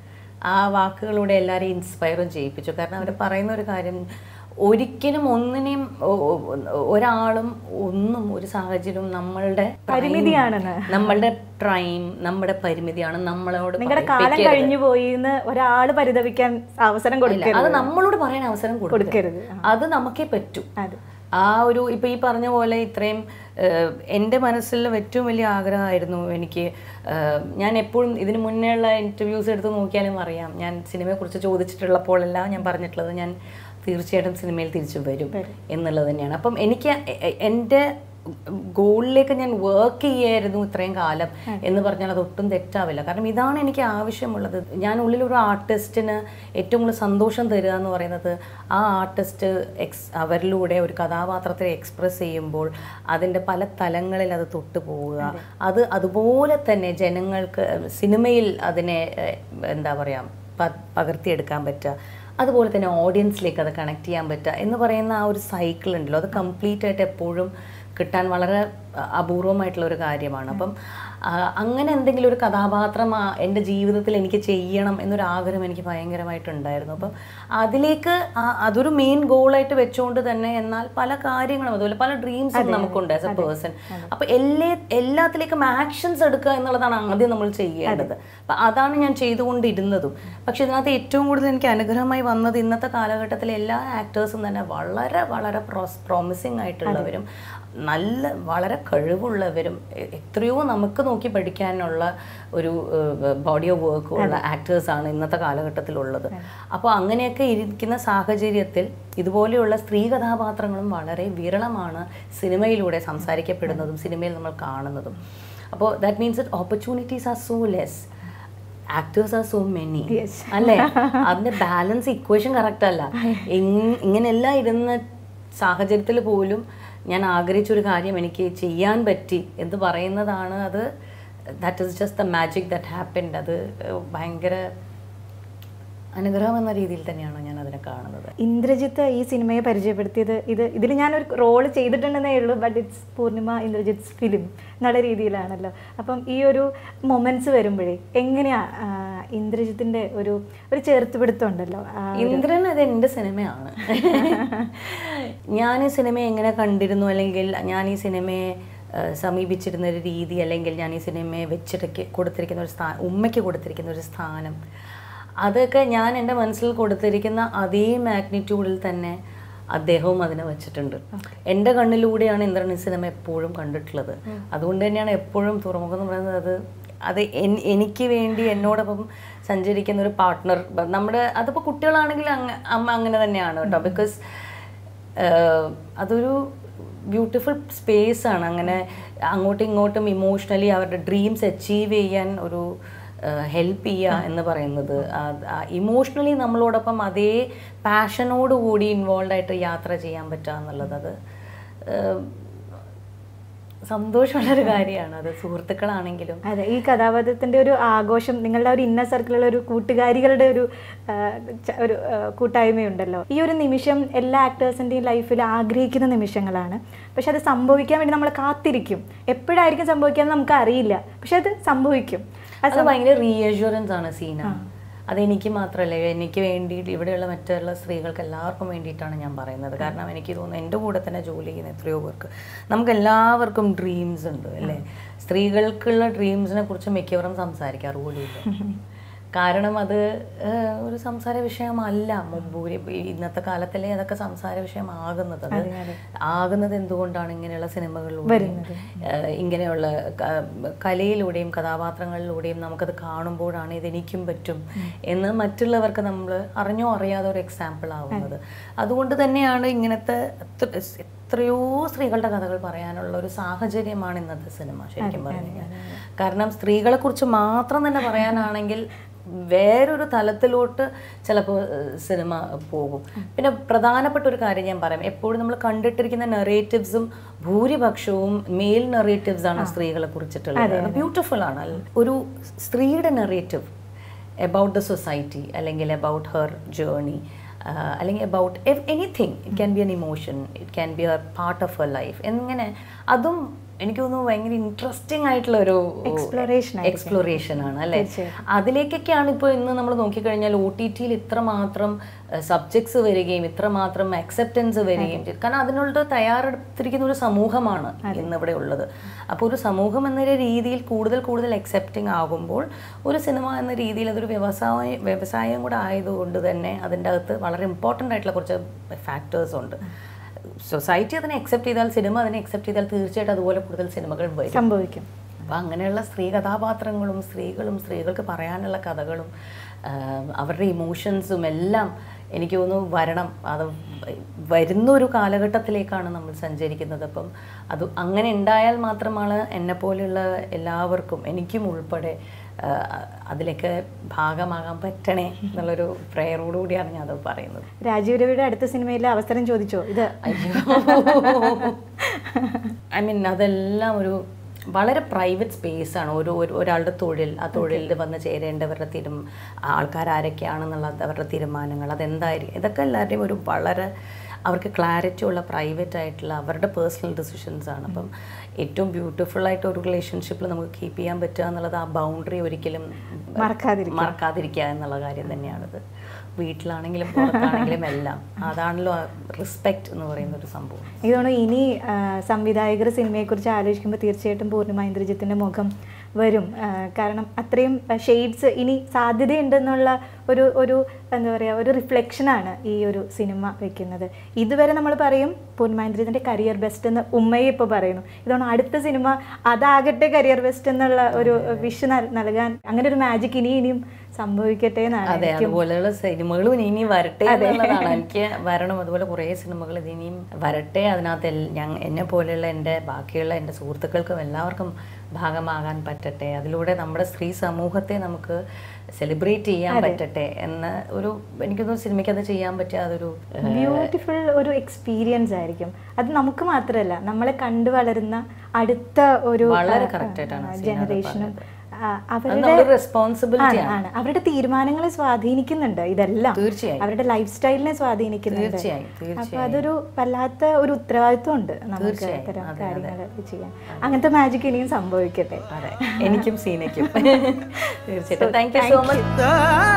ആ വാക്കുകളിലൂടെ എല്ലാവരെയും ഇൻസ്പയറും ചെയ്യിപ്പിച്ചു കാരണം അവർ പറയുന്ന ഒരു കാര്യം ഒരിക്കലും ഒന്നിനെയും ഒ- ഒ- ഒരാളും ഒന്നും ഒരു സാഹചര്യവും നമ്മളുടെ prime, പരിമിതിയാണെന്ന്. നമ്മളുടെ ടൈം നമ്മുടെ പരിമിതിയാണ് നമ്മളോട് നിങ്ങളുടെ കാലം പറയിപ്പിക്കരുത്. കഴിഞ്ഞു പോയി എന്ന് ഒരാള് പരിതപിക്കാൻ അവസരം ഇല്ല, കൊടുക്കരുത് അത് നമ്മളോട് പറയാൻ അവസരം കൊടുക്കരുത്. കൊടുക്കരുത് അത് നമുക്കേ പറ്റൂ അതെ ആ ഒരു ഇപ്പൊ ഈ പറഞ്ഞ പോലെ ഇത്രയും ഏഹ്, എൻ്റെ മനസ്സിൽ ഏറ്റവും വലിയ ആഗ്രഹമായിരുന്നു എനിക്ക് ഏഹ്, ഞാൻ എപ്പോഴും ഇതിന് മുന്നേ ഉള്ള ഇൻ്റർവ്യൂസ് എടുത്ത് നോക്കിയാലും അറിയാം ഞാൻ സിനിമയെക്കുറിച്ച് ചോദിച്ചിട്ടുള്ളപ്പോഴെല്ലാം ഞാൻ പറഞ്ഞിട്ടുള്ളത് ഞാൻ തീർച്ചയായിട്ടും സിനിമയിൽ തിരിച്ചു വരും എന്നുള്ളത് തന്നെയാണ് അപ്പം എനിക്ക് എ- എ- എൻ്റെ ഗോളിലേക്ക് ഞാൻ വർക്ക് ചെയ്യായിരുന്നു ഇത്രയും കാലം എന്ന് പറഞ്ഞാൽ അത് ഒട്ടും തെറ്റാവില്ല കാരണം ഇതാണ് എനിക്ക് ആവശ്യമുള്ളത് ഞാൻ ഉള്ളിൽ ഒരു ആർട്ടിസ്റ്റിന് ഏറ്റവും കൂടുതൽ സന്തോഷം തരിക എന്ന് പറയുന്നത് ആ ആർട്ടിസ്റ്റ് എക്സ് അവരിലൂടെ ഒരു കഥാപാത്രത്തെ എക്സ്പ്രസ് ചെയ്യുമ്പോൾ അതിൻ്റെ പല തലങ്ങളിൽ അത് തൊട്ടു പോവുക അത് അതുപോലെ തന്നെ ജനങ്ങൾക്ക് സിനിമയിൽ അതിനെ ഏഹ്, എന്താ പറയുക പ- പകർത്തിയെടുക്കാൻ പറ്റുക അതുപോലെ തന്നെ ഓഡിയൻസിലേക്ക് അത് കണക്ട് ചെയ്യാൻ പറ്റുക എന്ന് പറയുന്ന ആ ഒരു സൈക്കിൾ ഉണ്ടല്ലോ അത് കംപ്ലീറ്റ് ആയിട്ട് എപ്പോഴും കിട്ടാൻ വളരെ അ- അപൂർവമായിട്ടുള്ള ഒരു കാര്യമാണ് അപ്പം ആ, അങ്ങനെ എന്തെങ്കിലും ഒരു കഥാപാത്രം ആ എൻ്റെ ജീവിതത്തിൽ എനിക്ക് ചെയ്യണം എന്നൊരു ആഗ്രഹം എനിക്ക് ഭയങ്കരമായിട്ടുണ്ടായിരുന്നു അപ്പം അതിലേക്ക് ആ- അതൊരു മെയിൻ ഗോളായിട്ട് വെച്ചുകൊണ്ട് തന്നെ എന്നാൽ പല കാര്യങ്ങളും അതുപോലെ പല ഡ്രീംസും നമുക്കുണ്ട് ആസ് എ പേഴ്സൺ അപ്പോൾ എല്ലാ എല്ലാത്തിലേക്കും ആക്ഷൻസ് എടുക്കുക എന്നുള്ളതാണ് ആദ്യം നമ്മൾ ചെയ്യേണ്ടത് അപ്പം അതാണ് ഞാൻ ചെയ്തുകൊണ്ടിരുന്നതും പക്ഷെ ഇതിനകത്ത് ഏറ്റവും കൂടുതൽ എനിക്ക് അനുഗ്രഹമായി വന്നത് ഇന്നത്തെ കാലഘട്ടത്തിലെ എല്ലാ ആക്ടേഴ്സും തന്നെ വളരെ വളരെ പ്രോമിസിങ് ആയിട്ടുള്ളവരും നല്ല വളരെ കഴിവുള്ളവരും എ- എത്രയോ നമുക്ക് നോക്കി പഠിക്കാനുള്ള ഒരു ബോഡി ഓഫ് വർക്ക് ഉള്ള ആക്ടേഴ്സാണ് ഇന്നത്തെ കാലഘട്ടത്തിലുള്ളത് അപ്പോൾ അങ്ങനെയൊക്കെ ഇരിക്കുന്ന സാഹചര്യത്തിൽ ഇതുപോലെയുള്ള സ്ത്രീ കഥാപാത്രങ്ങളും വളരെ വിരളമാണ് സിനിമയിലൂടെ സംസാരിക്കപ്പെടുന്നതും സിനിമയിൽ നമ്മൾ കാണുന്നതും അപ്പോൾ that means that opportunities are so less actors are so many Yes. അല്ലേ അതിന്റെ ബാലൻസ് ഇക്വേഷൻ കറക്റ്റ് അല്ല ഇങ്- ഇങ്ങനെല്ലാം ഇരുന്ന സാഹചര്യത്തിൽ പോലും ഞാൻ ആഗ്രഹിച്ച ഒരു കാര്യം എനിക്ക് ചെയ്യാൻ പറ്റി എന്ന് പറയുന്നതാണ് അത് that is just the magic that happened അത് ഏഹ്, ഭയങ്കര അനുഗ്രഹം എന്ന രീതിയിൽ തന്നെയാണ് ഞാൻ അതിനെ കാണുന്നത് ഇന്ദ്രജിത്ത് ഈ സിനിമയെ പരിചയപ്പെടുത്തിയത് ഇത് ഇതിൽ ഞാനൊരു റോൾ ചെയ്തിട്ടുണ്ടെന്നേ ഉള്ളൂ but it's Purnima Indrajith's film എന്നുള്ള രീതിയിലാണല്ലോ അപ്പം ഈ ഒരു മൊമെന്റ്സ് വരുമ്പോഴേ എങ്ങനെയാ ആ, ഇന്ദ്രജിത്തിന്റെ ഒരു ഒരു ചേർത്തുപിടുത്തം ഉണ്ടല്ലോ ആ, ഇന്ദ്രൻ അത് എൻ്റെ സിനിമയാണ് ഞാൻ ഈ സിനിമയെ എങ്ങനെ കണ്ടിരുന്നു അല്ലെങ്കിൽ ഞാൻ ഈ സിനിമയെ ആ, സമീപിച്ചിരുന്ന ഒരു രീതി അല്ലെങ്കിൽ ഞാൻ ഈ സിനിമയെ വെച്ചിട്ട് കൊടുത്തിരിക്കുന്ന ഒരു സ്ഥാനം ഉമ്മയ്ക്ക് കൊടുത്തിരിക്കുന്ന ഒരു സ്ഥാനം അതൊക്കെ ഞാൻ എൻ്റെ മനസ്സിൽ കൊടുത്തിരിക്കുന്ന അതേ മാഗ്നിറ്റ്യൂഡിൽ തന്നെ അദ്ദേഹവും അതിനെ വെച്ചിട്ടുണ്ട് എൻ്റെ കണ്ണിലൂടെയാണ് ഇന്ദ്രൻ ഈ സിനിമ എപ്പോഴും കണ്ടിട്ടുള്ളത് അതുകൊണ്ട് തന്നെയാണ് എപ്പോഴും തുറമുഖം എന്ന് പറയുന്നത് അത് അത് എൻ- എനിക്ക് വേണ്ടി എന്നോടൊപ്പം സഞ്ചരിക്കുന്ന ഒരു പാർട്ട്ണർ നമ്മുടെ അതിപ്പോൾ കുട്ടികളാണെങ്കിൽ അങ്ങ അമ്മ അങ്ങനെ തന്നെയാണ് കേട്ടോ ബിക്കോസ് അതൊരു ബ്യൂട്ടിഫുൾ സ്പേസ് ആണ് അങ്ങനെ അങ്ങോട്ടും ഇങ്ങോട്ടും ഇമോഷണലി അവരുടെ ഡ്രീംസ് അച്ചീവ് ചെയ്യാൻ ഒരു ഹെൽപ്പ് ചെയ്യുക എന്ന് പറയുന്നത് ഇമോഷണലി നമ്മളോടൊപ്പം അതേ പാഷനോട് കൂടി ഇൻവോൾവ് ആയിട്ട് യാത്ര ചെയ്യാൻ പറ്റുക എന്നുള്ളത് അത് ഏഹ്, സന്തോഷമുള്ളൊരു കാര്യമാണ് അത് സുഹൃത്തുക്കളാണെങ്കിലും അതെ ഈ കഥാപാത്രത്തിന്റെ ഒരു ആഘോഷം നിങ്ങളുടെ ആ ഒരു ഇന്ന സർക്കിളിലുള്ള ഒരു കൂട്ടുകാരികളുടെ ഒരു ആ, ച- ഒരു ആ, കൂട്ടായ്മയുണ്ടല്ലോ ഈ ഒരു നിമിഷം എല്ലാ ആക്ടേഴ്സിൻ്റെയും ലൈഫിൽ ആഗ്രഹിക്കുന്ന നിമിഷങ്ങളാണ് പക്ഷെ അത് സംഭവിക്കാൻ വേണ്ടി നമ്മൾ കാത്തിരിക്കും എപ്പോഴായിരിക്കും സംഭവിക്കുക നമുക്ക് അറിയില്ല പക്ഷെ അത് സംഭവിക്കും അത് ഭയങ്കര റീഅഷ്യൂറൻസ് ആണ് സീന അതെനിക്ക് മാത്രമല്ല എനിക്ക് വേണ്ടി ഇവിടെയുള്ള മറ്റുള്ള സ്ത്രീകൾക്ക് എല്ലാവർക്കും വേണ്ടിയിട്ടാണ് ഞാൻ പറയുന്നത് കാരണം എനിക്ക് തോന്നുന്നു എൻ്റെ കൂടെ തന്നെ ജോലി ചെയ്യുന്ന എത്രയോ പേർക്ക് നമുക്ക് എല്ലാവർക്കും ഡ്രീംസ് ഉണ്ട് അല്ലേ സ്ത്രീകൾക്കുള്ള ഡ്രീംസിനെ കുറിച്ച് മിക്കവരും സംസാരിക്കാറ് പോലുമില്ല കാരണം അത് ഏഹ്, ഒരു സംസാര വിഷയമല്ല മുമ്പൂരി ഇന്നത്തെ കാലത്തല്ലേ അതൊക്കെ സംസാര വിഷയമാകുന്നത് അത് ആകുന്നത് എന്തുകൊണ്ടാണ് ഇങ്ങനെയുള്ള സിനിമകളിലൂടെ ഏഹ്, ഇങ്ങനെയുള്ള ക- കലയിലൂടെയും കഥാപാത്രങ്ങളിലൂടെയും നമുക്കത് കാണുമ്പോഴാണ് ഇതെനിക്കും പറ്റും എന്ന് മറ്റുള്ളവർക്ക് നമ്മൾ അറിഞ്ഞോ അറിയാതെ ഒരു എക്സാമ്പിൾ ആവുന്നത് അതുകൊണ്ട് തന്നെയാണ് ഇങ്ങനത്തെ എത്ര- എത്രയോ സ്ത്രീകളുടെ കഥകൾ പറയാനുള്ള ഒരു സാഹചര്യമാണ് ഇന്നത്തെ സിനിമ ശരിക്കും പറഞ്ഞു കഴിഞ്ഞാൽ കാരണം സ്ത്രീകളെ കുറിച്ച് മാത്രം തന്നെ പറയാനാണെങ്കിൽ വേറൊരു തലത്തിലോട്ട് ചിലപ്പോൾ സിനിമ പോകും പിന്നെ പ്രധാനപ്പെട്ട ഒരു കാര്യം ഞാൻ പറയാം എപ്പോഴും നമ്മൾ കണ്ടിട്ടിരിക്കുന്ന നെറേറ്റീവ്സും ഭൂരിപക്ഷവും മെയിൽ നെറേറ്റീവ്സ് ആണ് സ്ത്രീകളെ കുറിച്ചിട്ടുള്ളത് ബ്യൂട്ടിഫുൾ ആണ് ഒരു സ്ത്രീയുടെ നെറേറ്റീവ് എബൌട്ട് ദ സൊസൈറ്റി അല്ലെങ്കിൽ എബൌട്ട് ഹെർ ജേർണി അല്ലെങ്കിൽ about anything it can be an emotion it can be a part of her life എങ്ങനെ അതും എനിക്ക് തോന്നുന്നു ഭയങ്കര ഇൻട്രസ്റ്റിംഗ് ആയിട്ടുള്ള ഒരു Exploration ആയിരിക്കും. എക്സ്പ്ലോറേഷൻ ആണ് അല്ലേ അതിലേക്കൊക്കെയാണ് ഇപ്പോൾ ഇന്ന് നമ്മൾ നോക്കിക്കഴിഞ്ഞാൽ ഒ ടി ടിയിൽ ഇത്രമാത്രം സബ്ജക്ട്സ് വരികയും ഇത്രമാത്രം അക്സെപ്റ്റൻസ് വരികയും ചെയ്തു കാരണം അതിനുള്ള തയ്യാറെടുത്തിരിക്കുന്ന ഒരു സമൂഹമാണ് ഇന്നിവിടെ ഉള്ളത് അപ്പോൾ ഒരു സമൂഹം എന്ന രീതിയിൽ കൂടുതൽ കൂടുതൽ അക്സെപ്റ്റിംഗ് ആകുമ്പോൾ ഒരു സിനിമ എന്ന രീതിയിൽ അതൊരു വ്യവസായ വ്യവസായം കൂടെ ആയതുകൊണ്ട് തന്നെ അതിൻ്റെ അകത്ത് വളരെ ഇമ്പോർട്ടൻ്റ് ആയിട്ടുള്ള കുറച്ച് ഫാക്ടേഴ്സ് ഉണ്ട് സൊസൈറ്റി അതിനെ അക്സെപ്റ്റ് ചെയ്താൽ സിനിമ അതിനെ അക്സെപ്റ്റ് ചെയ്താൽ തീർച്ചയായിട്ടും അതുപോലെ കൂടുതൽ സിനിമകൾ വരും സംഭവിക്കും അപ്പം അങ്ങനെയുള്ള സ്ത്രീ കഥാപാത്രങ്ങളും സ്ത്രീകളും സ്ത്രീകൾക്ക് പറയാനുള്ള കഥകളും ആഹ് അവരുടെ ഇമോഷൻസും എല്ലാം എനിക്ക് തോന്നുന്നു വരണം അത് വരുന്ന ഒരു കാലഘട്ടത്തിലേക്കാണ് നമ്മൾ സഞ്ചരിക്കുന്നത് അപ്പം അത് അങ്ങനെ ഉണ്ടായാൽ മാത്രമാണ് എന്നെ പോലെയുള്ള എല്ലാവർക്കും എനിക്കും ഉൾപ്പെടെ ആഹ് അതിലേക്ക് ഭാഗമാകാൻ പറ്റണേ എന്നുള്ളൊരു പ്രയറോട് കൂടിയാണ് ഞാൻ അത് പറയുന്നത് രാജീവ് രവിയുടെ അടുത്ത സിനിമയിലെ അവസരം ചോദിച്ചോ ഇത് ഐ മീൻ അതെല്ലാം ഒരു വളരെ പ്രൈവറ്റ് സ്പേസ് ആണ് ഒരു ഒരു- ഒരാളുടെ തൊഴിൽ ആ തൊഴിലിൽ വന്ന് ചേരേണ്ടവരുടെ തീരും ആൾക്കാരൊക്കെയാണെന്നുള്ള അവരുടെ തീരുമാനങ്ങൾ അതെന്തായിരിക്കും ഇതൊക്കെ എല്ലാവരുടെയും ഒരു വളരെ അവർക്ക് ക്ലാരിറ്റി ഉള്ള പ്രൈവറ്റ് ആയിട്ടുള്ള അവരുടെ പേഴ്സണൽ ഡിസിഷൻസ് ആണ് അപ്പം ഏറ്റവും ബ്യൂട്ടിഫുൾ ആയിട്ട് ഒരു റിലേഷൻഷിപ്പിൽ നമുക്ക് കീപ്പ് ചെയ്യാൻ പറ്റുക എന്നുള്ളത് ആ ബൗണ്ടറി ഒരിക്കലും മറക്കാതിരിക്കുക. മറക്കാതിരിക്കുക എന്നുള്ള കാര്യം തന്നെയാണത് വീട്ടിലാണെങ്കിലും പുറത്താണെങ്കിലും എല്ലാം അതാണല്ലോ റെസ്പെക്റ്റ് എന്ന് പറയുന്ന ഒരു സംഭവം എനിക്ക് തോന്നുന്നു ഇനി ആ, സംവിധായകർ സിനിമയെക്കുറിച്ച് ആലോചിക്കുമ്പോൾ തീർച്ചയായിട്ടും പൂർണ്ണിമ ഇന്ദ്രജിത്തിൻ്റെ മുഖം വരും ആ, കാരണം അത്രയും ഷെയ്ഡ്സ് ഇനി സാധ്യതയുണ്ടെന്നുള്ള ഒരു ഒരു എന്താ പറയുക ഒരു റിഫ്ലക്ഷനാണ് ഈ ഒരു സിനിമ വെക്കുന്നത് ഇതുവരെ നമ്മൾ പറയും പൂർണ്ണിമ ഇന്ദ്രജിത്തിൻ്റെ കരിയർ ബെസ്റ്റ് എന്ന് ഉമ്മയെ ഇപ്പോൾ പറയുന്നു ഇതാണ് അടുത്ത സിനിമ അതാകട്ടെ കരിയർ ബെസ്റ്റ് എന്നുള്ള ഒരു വിഷ് നൽകാൻ അങ്ങനെ ഒരു മാജിക് ഇനി ഇനിയും സംഭവിക്കട്ടെ എന്നാണ് അതെ അതുപോലെയുള്ള സിനിമകളും ഇനി വരട്ടെ എന്നുള്ളതാണ് എനിക്ക് വരണം അതുപോലെ കുറേ സിനിമകൾ ഇനിയും വരട്ടെ അതിനകത്ത് എൽ- ഞാൻ എന്നെ പോലെയുള്ള എൻ്റെ ബാക്കിയുള്ള എൻ്റെ സുഹൃത്തുക്കൾക്കും എല്ലാവർക്കും ഭാഗമാകാൻ പറ്റട്ടെ അതിലൂടെ നമ്മുടെ സ്ത്രീ സമൂഹത്തെ നമുക്ക് സെലിബ്രേറ്റ് ചെയ്യാൻ പറ്റട്ടെ എന്ന് ഒരു എനിക്കൊന്നും സിനിമയ്ക്ക് അത് ചെയ്യാൻ പറ്റിയ അതൊരു ഏഹ്, ബ്യൂട്ടിഫുൾ ഒരു എക്സ്പീരിയൻസ് ആയിരിക്കും അത് നമുക്ക് മാത്രമല്ല നമ്മളെ കണ്ടു വളരുന്ന അടുത്ത ഒരു വളരെ correct ആയിട്ടാണ് സീന അത് ജനറേഷനും പറഞ്ഞത്. അത് അവരുടെ നമ്മുടെ റെസ്പോൺസിബിലിറ്റി ആണ്, ആണ്. അവരുടെ തീരുമാനങ്ങളെ സ്വാധീനിക്കുന്നുണ്ട് ഇതെല്ലാം തീർച്ചയായും. അവരുടെ ലൈഫ് സ്റ്റൈലിനെ സ്വാധീനിക്കുന്നുണ്ട് തീർച്ചയായും, അപ്പൊ തീർച്ചയായും. അതൊരു വല്ലാത്ത ഒരു ഉത്തരവാദിത്വം ഉണ്ട് നമുക്ക് തീർച്ചയായും. ഇത്തരം അതെ, അതെ. കാര്യങ്ങൾ ചെയ്യാൻ അങ്ങനത്തെ മാജിക് ഇനിയും സംഭവിക്കട്ടെ അതെ എനിക്കും സീനയ്ക്കും തീർച്ചയായിട്ടും താങ്ക് യു സോ മച്ച്